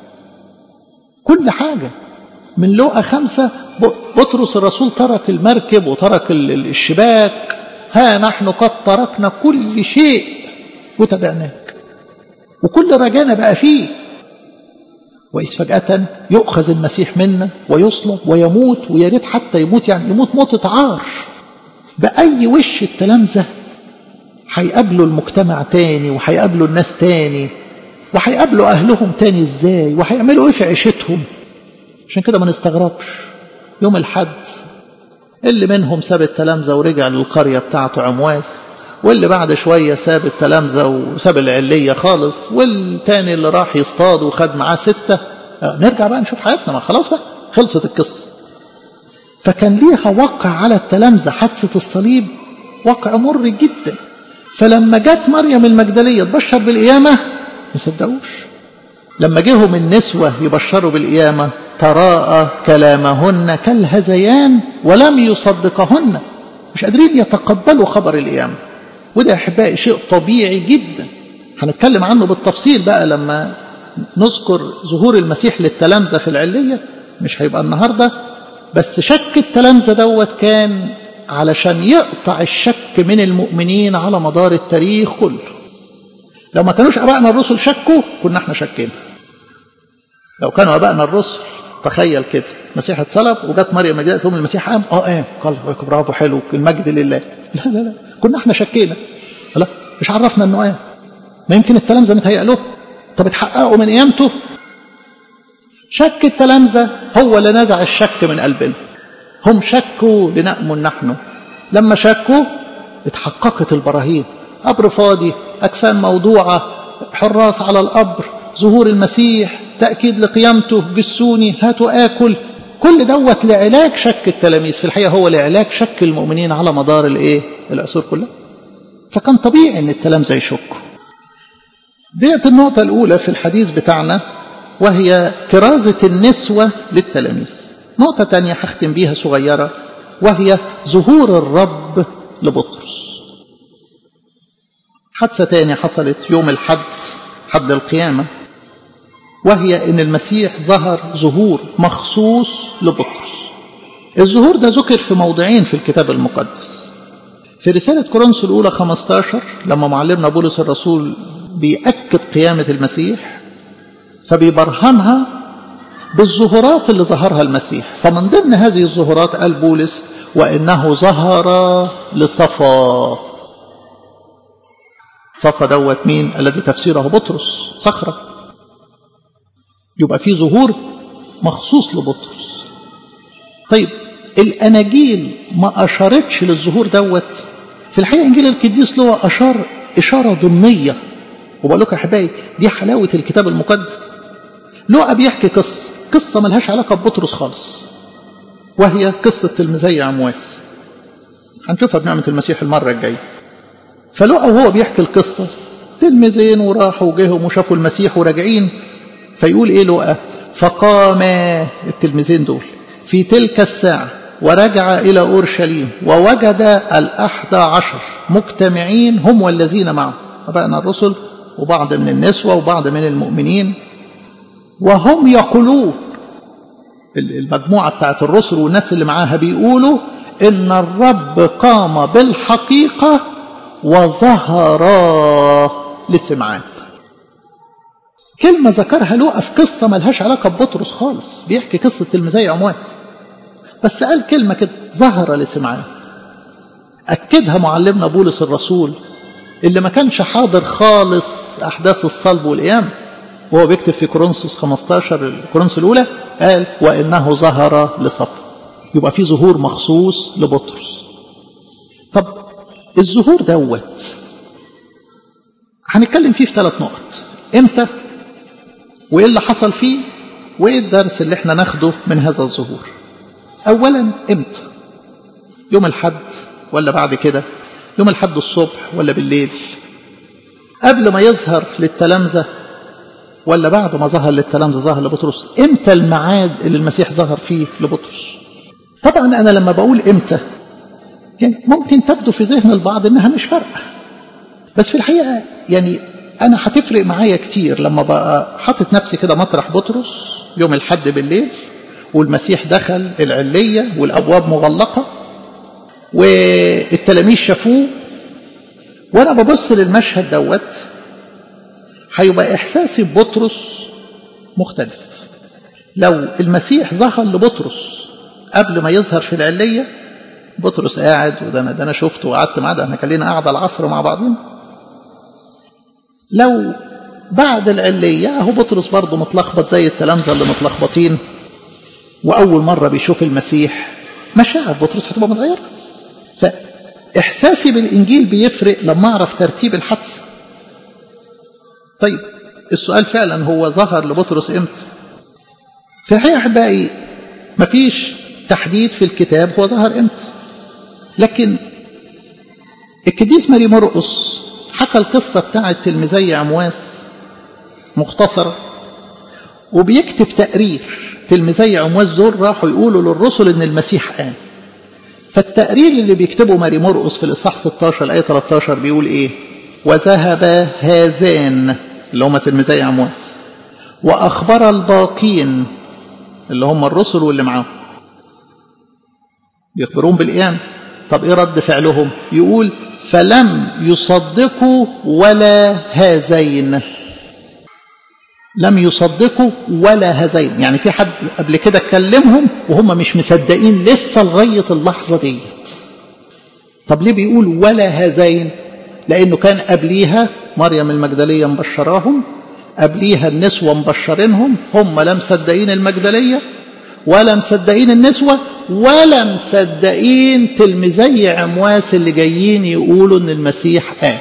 S1: كل حاجة من لقى خمسة بطرس الرسول ترك المركب وترك الشباك ها نحن قد تركنا كل شيء وتبعناك وكل رجانا بقى فيه وإذ فجأة يؤخذ المسيح منا ويصلب ويموت ويا ريت حتى يموت يعني يموت موتة عار بأي وش التلامذة هيقابلوا المجتمع تاني وهيقابلوا الناس تاني وهيقابلوا أهلهم تاني إزاي وهيعملوا إيه في عيشتهم عشان كده ما نستغربش يوم الحد اللي منهم ساب التلامذة ورجع للقرية بتاعته عمواس واللي بعد شوية ساب التلامذة وساب العلية خالص والتاني اللي راح يصطاد وخد معاه ستة نرجع بقى نشوف حياتنا ما خلاص بقى خلصت القصة فكان ليها وقع على التلامذة حادثة الصليب وقع مر جدا فلما جت مريم المجدلية تبشر بالقيامة ما يصدقوش لما جيهم النسوة يبشروا بالقيامة تراءى كلامهن كالهزيان ولم يصدقهن مش قادرين يتقبلوا خبر القيامة وده يا أحبائي شيء طبيعي جدا هنتكلم عنه بالتفصيل بقى لما نذكر ظهور المسيح للتلامذة في العلية مش هيبقى النهاردة بس شك التلامذة دوت كان علشان يقطع الشك من المؤمنين على مدار التاريخ كله لو ما كانوش أبائنا الرسل شكوا كنا احنا شكينا لو كانوا أبائنا الرسل تخيل كده المسيح اتصلب وجت مريم مجدلة تقول المسيح قام اه قام قال برافو حلو المجد لله لا لا لا كنا احنا شكينا لا مش عرفنا انه قام ما يمكن التلامذه متهيأ له طب اتحققوا من قيامته شك التلامذه هو اللي نزع الشك من قلبنا هم شكوا لنأمن نحن لما شكوا اتحققت البراهين قبر فاضي أكفان موضوعة حراس على القبر ظهور المسيح تأكيد لقيامته جسوني هاتوا آكل كل دوت لعلاج شك التلاميذ في الحقيقة هو لعلاج شك المؤمنين على مدار الايه العصور كلها فكان طبيعي ان التلامذة يشكوا ديت النقطة الأولى في الحديث بتاعنا وهي كرازة النسوة للتلاميذ نقطة تانية هختم بيها صغيرة وهي ظهور الرب لبطرس حادثة تانية حصلت يوم الحد حد القيامة وهي ان المسيح ظهر ظهور مخصوص لبطرس الظهور ده ذكر في موضعين في الكتاب المقدس في رسالة كورنثوس الأولى 15 لما معلمنا بولس الرسول بيأكد قيامة المسيح فبيبرهنها بالظهورات اللي ظهرها المسيح فمن ضمن هذه الظهورات قال بولس وإنه ظهر لصفا صفا دوت مين الذي تفسيره بطرس صخرة يبقى في ظهور مخصوص لبطرس طيب الأناجيل ما أشارتش للظهور دوت في الحقيقة إنجيل القديس له أشار إشارة ضمنية وبقول لكم يا أحبائي دي حلاوة الكتاب المقدس لوقا بيحكي قصة قصة ملهاش علاقة ببطرس خالص وهي قصة تلميذي عمواس هنشوفها بنعمة المسيح المرة الجاية فلوقا وهو بيحكي القصة تلميذين وراحوا وجيهم وشافوا المسيح وراجعين فيقول ايه لوقا فقام التلميذين دول في تلك الساعة ورجع إلى أورشليم ووجد الأحد عشر مجتمعين هم والذين معه أبائنا الرسل وبعض من النسوة وبعض من المؤمنين وهم يقولون المجموعة بتاعت الرسل والناس اللي معاها بيقولوا إن الرب قام بالحقيقة وظهر لسمعان كلمة ذكرها لوقا في قصة ملهاش علاقة ببطرس خالص بيحكي قصة تلميذي عمواس بس قال كلمة كده ظهر لسمعان أكدها معلمنا بولس الرسول اللي ما كانش حاضر خالص أحداث الصلب والقيامة وهو بيكتب في كورنثوس 15 الكورنثوس الأولى قال وإنه ظهر لصفا يبقى في ظهور مخصوص لبطرس طب الظهور دوت هنتكلم فيه في ثلاث نقط امتى وايه اللي حصل فيه وايه الدرس اللي احنا ناخده من هذا الظهور اولا امتى يوم الحد ولا بعد كده يوم الحد الصبح ولا بالليل قبل ما يظهر للتلامذة ولا بعد ما ظهر للتلامذة ظهر لبطرس امتى الميعاد اللي المسيح ظهر فيه لبطرس طبعا انا لما بقول امتى يعني ممكن تبدو في ذهن البعض انها مش فارقه بس في الحقيقه يعني انا هتفرق معايا كتير لما بقى حاطط نفسي كده مطرح بطرس يوم الحد بالليل والمسيح دخل العليه والابواب مغلقه والتلاميذ شافوه وانا ببص للمشهد دوت هيبقى احساسي ببطرس مختلف لو المسيح ظهر لبطرس قبل ما يظهر في العليه بطرس قاعد وده انا ده انا شفته وقعدت معاه ده احنا كان لنا قاعده العصر مع بعضين لو بعد العليه اهو بطرس برضه متلخبط زي التلامذه اللي متلخبطين واول مره بيشوف المسيح مشاعر بطرس هتبقى متغيره فاحساسي بالانجيل بيفرق لما اعرف ترتيب الحادثه طيب السؤال فعلا هو ظهر لبطرس امتى في الحقيقه احبائي مفيش تحديد في الكتاب هو ظهر امتى لكن القديس ماري مرقس حكى القصة بتاعة تلميذي عمواس مختصرة وبيكتب تقرير تلميذي عمواس دول راحوا يقولوا للرسل ان المسيح قام فالتقرير اللي بيكتبه ماري مرقس في الاصحاح 16 الايه 13 بيقول ايه وذهب هذان اللي هم تلميذي عمواس واخبر الباقين اللي هم الرسل واللي معاهم بيخبرون بالقيامه طب ايه رد فعلهم يقول فلم يصدقوا ولا هذين لم يصدقوا ولا هذين يعني في حد قبل كده كلمهم وهم مش مصدقين لسه لغاية اللحظة ديت طب ليه بيقول ولا هذين لأنه كان قبليها مريم المجدلية مبشراهم قبليها النسوة مبشرينهم هم لا مصدقين المجدلية ولا مصدقين النسوة ولا مصدقين تلميذي عمواس اللي جايين يقولوا ان المسيح قام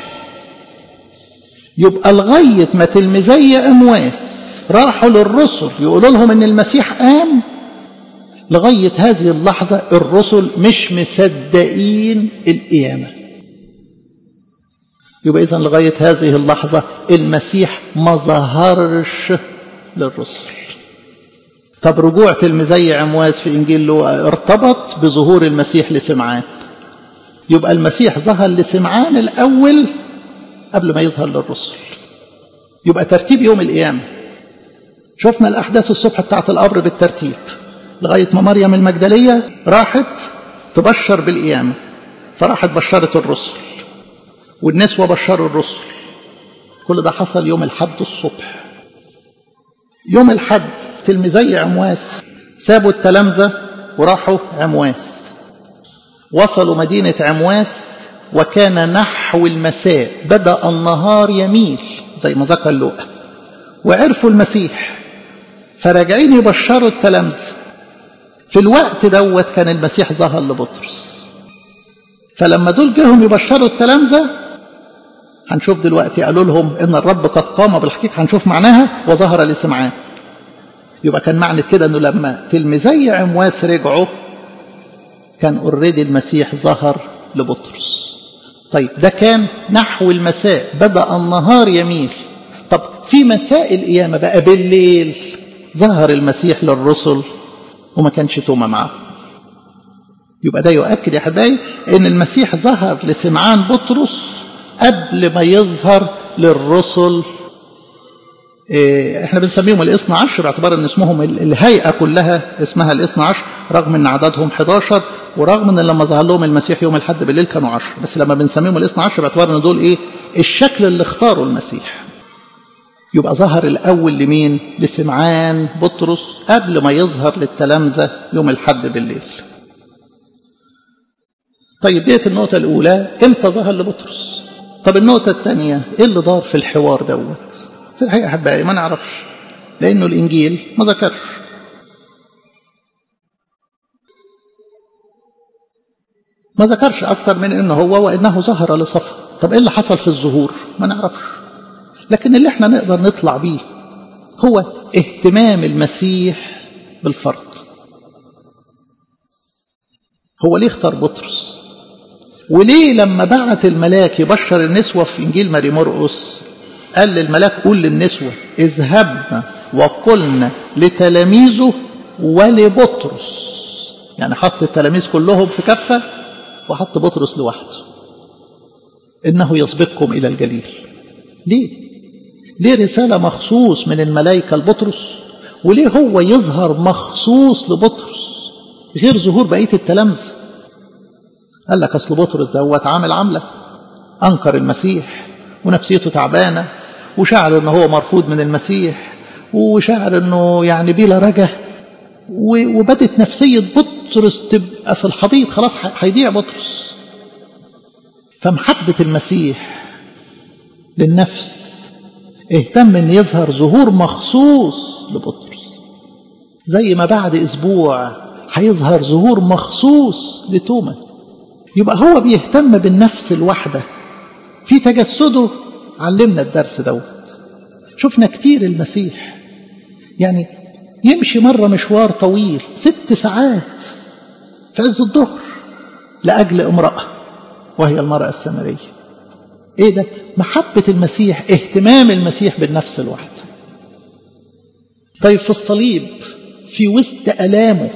S1: يبقى لغاية ما تلميذي عمواس راحوا للرسل يقولوا لهم ان المسيح قام لغاية هذه اللحظة الرسل مش مصدقين القيامة يبقى إذا لغاية هذه اللحظة المسيح ما ظهرش للرسل طب رجوع تلميذي عمواس في إنجيل لوقا ارتبط بظهور المسيح لسمعان يبقى المسيح ظهر لسمعان الأول قبل ما يظهر للرسل يبقى ترتيب يوم القيامة شفنا الأحداث الصبح بتاعت القبر بالترتيب لغاية ما مريم المجدلية راحت تبشر بالقيامة فراحت بشرت الرسل والنسوة بشروا الرسل كل ده حصل يوم الحد الصبح يوم الحد تلميذي عمواس سابوا التلامذة وراحوا عمواس وصلوا مدينة عمواس وكان نحو المساء بدأ النهار يميل زي ما ذكر لوقا وعرفوا المسيح فراجعين يبشروا التلامذة في الوقت دوت كان المسيح ظهر لبطرس فلما دول جيهم يبشروا التلامذة هنشوف دلوقتي قالوا لهم ان الرب قد قام بالحقيقة هنشوف معناها وظهر لسمعان يبقى كان معنى كده انه لما تلميذي عمواس رجعوا كان اوريدي المسيح ظهر لبطرس طيب ده كان نحو المساء بدأ النهار يميل طب في مساء القيامة بقى بالليل ظهر المسيح للرسل وما كانش توما معه يبقى ده يؤكد يا حبايبي ان المسيح ظهر لسمعان بطرس قبل ما يظهر للرسل احنا بنسميهم الاثنى عشر باعتبار ان اسمهم الهيئه كلها اسمها الاثنى عشر رغم ان عددهم 11 ورغم ان لما ظهر لهم المسيح يوم الحد بالليل كانوا 10 بس لما بنسميهم الاثنى عشر باعتبار ان دول ايه الشكل اللي اختاره المسيح يبقى ظهر الاول لمين لسمعان بطرس قبل ما يظهر للتلامذه يوم الحد بالليل طيب ديت النقطة الأولى إمتى ظهر لبطرس؟ طب النقطة الثانية إيه اللي دار في الحوار دوت؟ في الحقيقة أحبائي ما نعرفش لأنه الإنجيل ما ذكرش ما ذكرش أكتر من إنه هو وإنه ظهر لصفا طب إيه اللي حصل في الظهور ما نعرفش لكن اللي احنا نقدر نطلع بيه هو اهتمام المسيح بالفرد هو ليه اختار بطرس وليه لما بعت الملاك يبشر النسوة في إنجيل ماري مرقس قال للملاك قول للنسوة اذهبنا وقلنا لتلاميذه ولبطرس يعني حط التلاميذ كلهم في كفة وحط بطرس لوحده إنه يسبقكم إلى الجليل ليه؟ ليه رسالة مخصوص من الملائكة لبطرس وليه هو يظهر مخصوص لبطرس غير ظهور بقية التلامذة قال لك أصل بطرس دوت عامل عملة أنكر المسيح ونفسيته تعبانة وشعر أنه هو مرفوض من المسيح وشعر أنه يعني بلا رجا وبدت نفسية بطرس تبقى في الحضيض خلاص هيضيع بطرس فمحبة المسيح للنفس اهتم ان يظهر ظهور مخصوص لبطرس زي ما بعد اسبوع هيظهر ظهور مخصوص لتوما يبقى هو بيهتم بالنفس الواحده في تجسده علمنا الدرس دوت شفنا كتير المسيح يعني يمشي مرة مشوار طويل ست ساعات في عز الظهر لأجل امرأة وهي المرأة السامرية ايه ده محبة المسيح اهتمام المسيح بالنفس الواحدة طيب في الصليب في وسط ألامه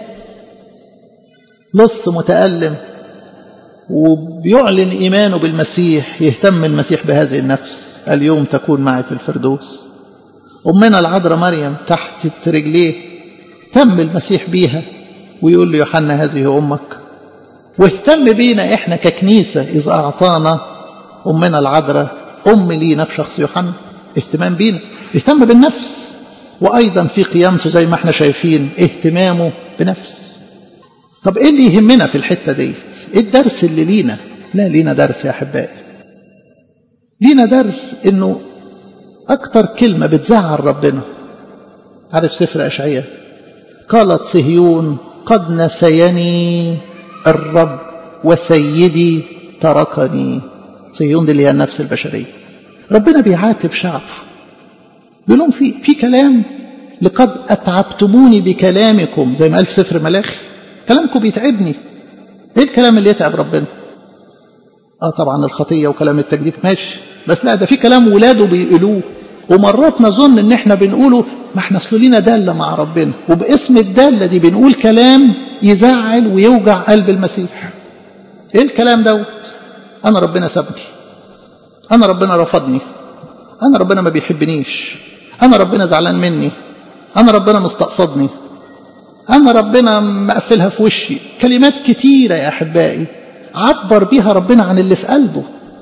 S1: لص متألم وبيعلن إيمانه بالمسيح يهتم المسيح بهذه النفس اليوم تكون معي في الفردوس أمنا العذراء مريم تحت رجليه اهتم المسيح بيها ويقول له يوحنا هذه أمك واهتم بينا إحنا ككنيسة إذا أعطانا أمنا العذراء أم لينا في شخص يوحنا اهتمام بينا اهتم بالنفس وأيضا في قيامته زي ما احنا شايفين اهتمامه بنفس طب ايه اللي يهمنا في الحتة ديت ايه الدرس اللي لينا لا لينا درس يا أحبائي لينا درس انه أكتر كلمة بتزعل ربنا عارف سفر أشعية قالت صهيون قد نسيني الرب وسيدي تركني صهيون دي اللي هي النفس البشرية ربنا بيعاتب شعبه بيقول لهم في في كلام لقد أتعبتموني بكلامكم زي ما قال في سفر ملاخي كلامكم بيتعبني ايه الكلام اللي يتعب ربنا اه طبعا الخطية وكلام التجديد ماشي بس لا ده في كلام ولاده بيقولوه ومرات نظن ان احنا بنقوله ما احنا اصل لينا داله مع ربنا وباسم الداله دي بنقول كلام يزعل ويوجع قلب المسيح ايه الكلام دوت انا ربنا سابني انا ربنا رفضني انا ربنا ما بيحبنيش انا ربنا زعلان مني انا ربنا مستقصدني انا ربنا مقفلها في وشي كلمات كتيره يا احبائي عبر بيها ربنا عن اللي في قلبه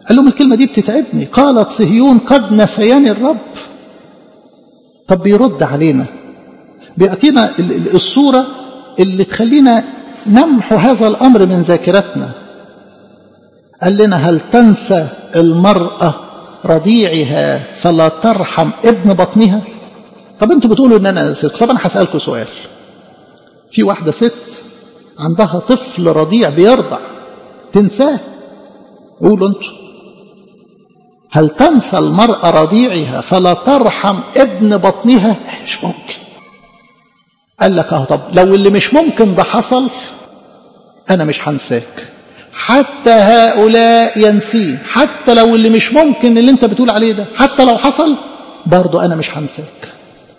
S1: قال لهم الكلمة دي بتتعبني قالت صهيون قد نسياني الرب طب بيرد علينا بيعطينا الصورة اللي تخلينا نمحو هذا الأمر من ذاكرتنا قال لنا هل تنسى المرأة رضيعها فلا ترحم ابن بطنها طب انتوا بتقولوا ان انا نسيت طب انا هسألكم سؤال في واحدة ست عندها طفل رضيع بيرضع تنساه قولوا انتوا هل تنسى المرأة رضيعها فلا ترحم ابن بطنها مش ممكن قال لك اهو طب لو اللي مش ممكن ده حصل انا مش هنساك حتى هؤلاء ينسين حتى لو اللي مش ممكن اللي انت بتقول عليه ده حتى لو حصل برضو انا مش هنساك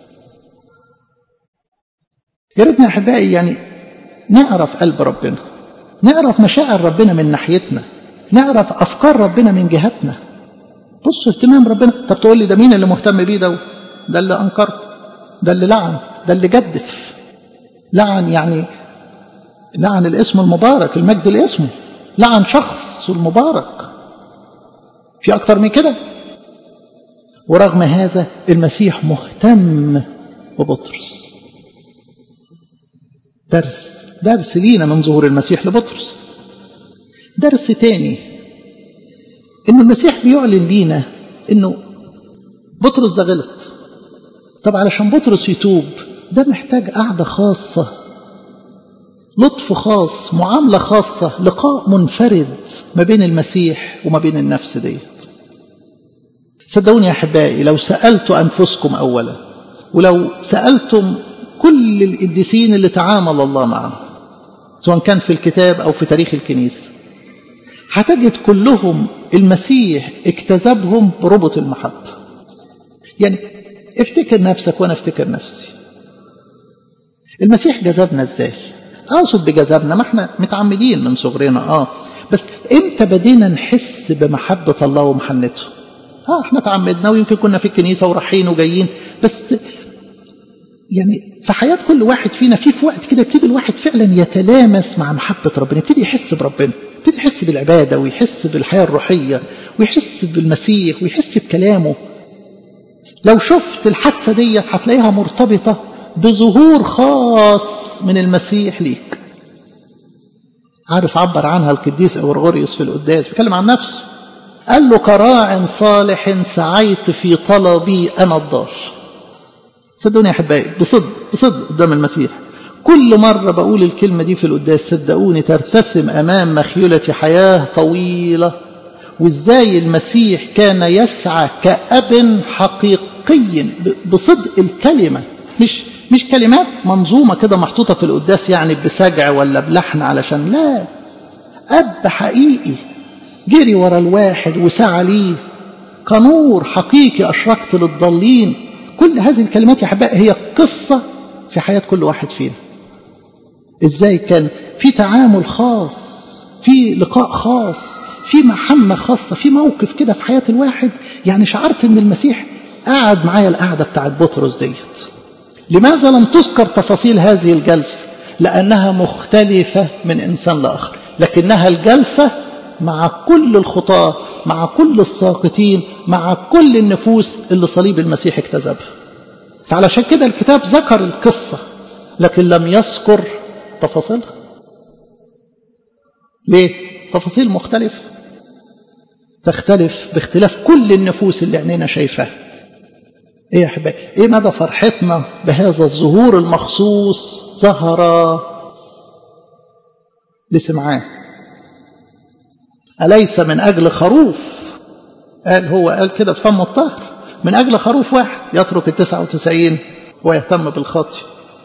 S1: يا ريتنا يا احبائي يعني نعرف قلب ربنا نعرف مشاعر ربنا من ناحيتنا نعرف افكار ربنا من جهتنا بص اهتمام ربنا طب تقول لي ده مين اللي مهتم بيه دوت ده اللي انكر ده اللي لعن ده اللي جدف لعن يعني لعن الاسم المبارك المجد لاسمه لعن شخص المبارك في اكتر من كده ورغم هذا المسيح مهتم ببطرس درس درس لينا من ظهور المسيح لبطرس درس تاني ان المسيح بيعلن لينا انه بطرس ده غلط طب علشان بطرس يتوب ده محتاج قعدة خاصة لطف خاص معاملة خاصة لقاء منفرد ما بين المسيح وما بين النفس ديت صدقوني يا أحبائي لو سألت أنفسكم أولا ولو سألتم كل القديسين اللي تعامل الله معهم سواء كان في الكتاب أو في تاريخ الكنيسة هتجد كلهم المسيح اجتذبهم بربط المحبة يعني افتكر نفسك وانا افتكر نفسي المسيح جذبنا ازاي اقصد بجذبنا ما احنا متعمدين من صغرنا اه بس امتى بدينا نحس بمحبة الله ومحنته اه احنا تعمدنا ويمكن كنا في الكنيسة ورايحين وجايين بس يعني في حياة كل واحد فينا في في وقت كده يبتدي الواحد فعلا يتلامس مع محبة ربنا يبتدي يحس بربنا يبتدي يحس بالعبادة ويحس بالحياة الروحية ويحس بالمسيح ويحس بكلامه لو شفت الحادثة دي هتلاقيها مرتبطة بظهور خاص من المسيح ليك عارف عبر عنها القديس أورغوريوس في القداس بيتكلم عن نفسه قال له كراع صالح سعيت في طلبي أنا الضال صدقوني يا أحبائي بصدق بصدق قدام المسيح كل مرة بقول الكلمة دي في القداس صدقوني ترتسم أمام مخيلة حياة طويلة وإزاي المسيح كان يسعى كأب حقيقي بصدق الكلمة مش مش كلمات منظومة كده محطوطة في القداس يعني بسجع ولا بلحن علشان لا أب حقيقي جري ورا الواحد وسعى ليه كنور حقيقي أشرقت للضالين كل هذه الكلمات يا أحبائي هي قصة في حياة كل واحد فينا إزاي كان في تعامل خاص في لقاء خاص في محنة خاصة في موقف كده في حياة الواحد يعني شعرت ان المسيح قعد معايا القعدة بتاعت بطرس ديت لماذا لم تذكر تفاصيل هذه الجلسة لأنها مختلفة من إنسان لآخر لكنها الجلسة مع كل الخطاة مع كل الساقطين مع كل النفوس اللي صليب المسيح اجتذبها فعلشان كده الكتاب ذكر القصة لكن لم يذكر تفاصيلها ليه؟ تفاصيل مختلفة تختلف باختلاف كل النفوس اللي عينينا شايفاها ايه يا احبائي ايه مدى فرحتنا بهذا الظهور المخصوص ظهر لسمعان أليس من أجل خروف قال هو قال كده بفم الطهر من أجل خروف واحد يترك التسعة وتسعين ويهتم بالخاطئ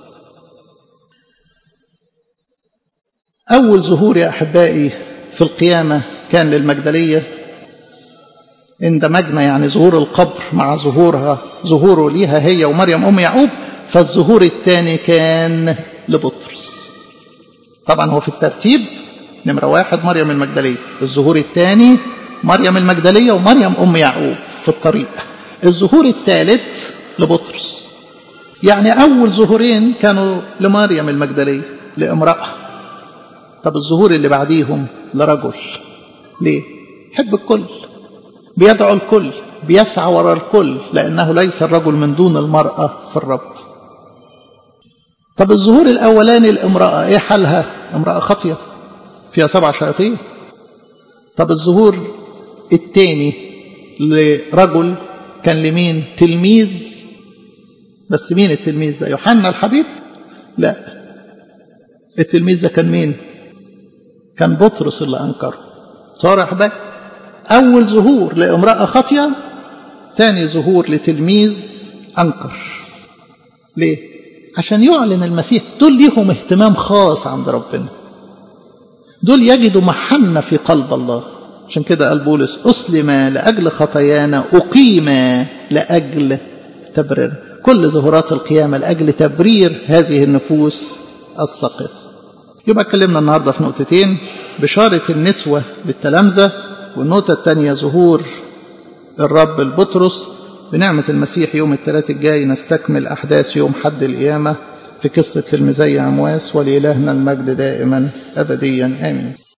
S1: أول ظهور يا أحبائي في القيامة كان للمجدلية اندمجنا يعني ظهور القبر مع ظهورها ظهوره ليها هي ومريم أم يعقوب فالظهور الثاني كان لبطرس طبعا هو في الترتيب نمرة واحد مريم المجدلية الظهور الثاني مريم المجدلية ومريم أم يعقوب في الطريق الظهور الثالث لبطرس يعني أول ظهورين كانوا لمريم المجدلية لامرأة طب الظهور اللي بعديهم لرجل ليه؟ حب الكل بيدعو الكل بيسعى وراء الكل لأنه ليس الرجل من دون المرأة في الرب طب الظهور الأولاني الامرأة إيه حالها امرأة خطية فيها سبع شياطين طب الظهور الثاني لرجل كان لمين تلميذ بس مين التلميذ ده يوحنا الحبيب لا التلميذ ده كان مين كان بطرس اللي أنكره صارح بقى أول ظهور لامرأة خاطية ثاني ظهور لتلميذ أنكر ليه عشان يعلن المسيح دول ليهم اهتمام خاص عند ربنا دول يجدوا محنة في قلب الله عشان كده قال بولس أسلم لأجل خطايانا أقيم لأجل تبرير كل ظهورات القيامة لأجل تبرير هذه النفوس الساقطة يبقى اتكلمنا النهاردة في نقطتين بشارة النسوة للتلامذة والنقطة الثانية ظهور الرب البطرس بنعمة المسيح يوم الثلاث الجاي نستكمل أحداث يوم حد القيامة في قصة تلميذي عمواس ولإلهنا المجد دائما أبديا آمين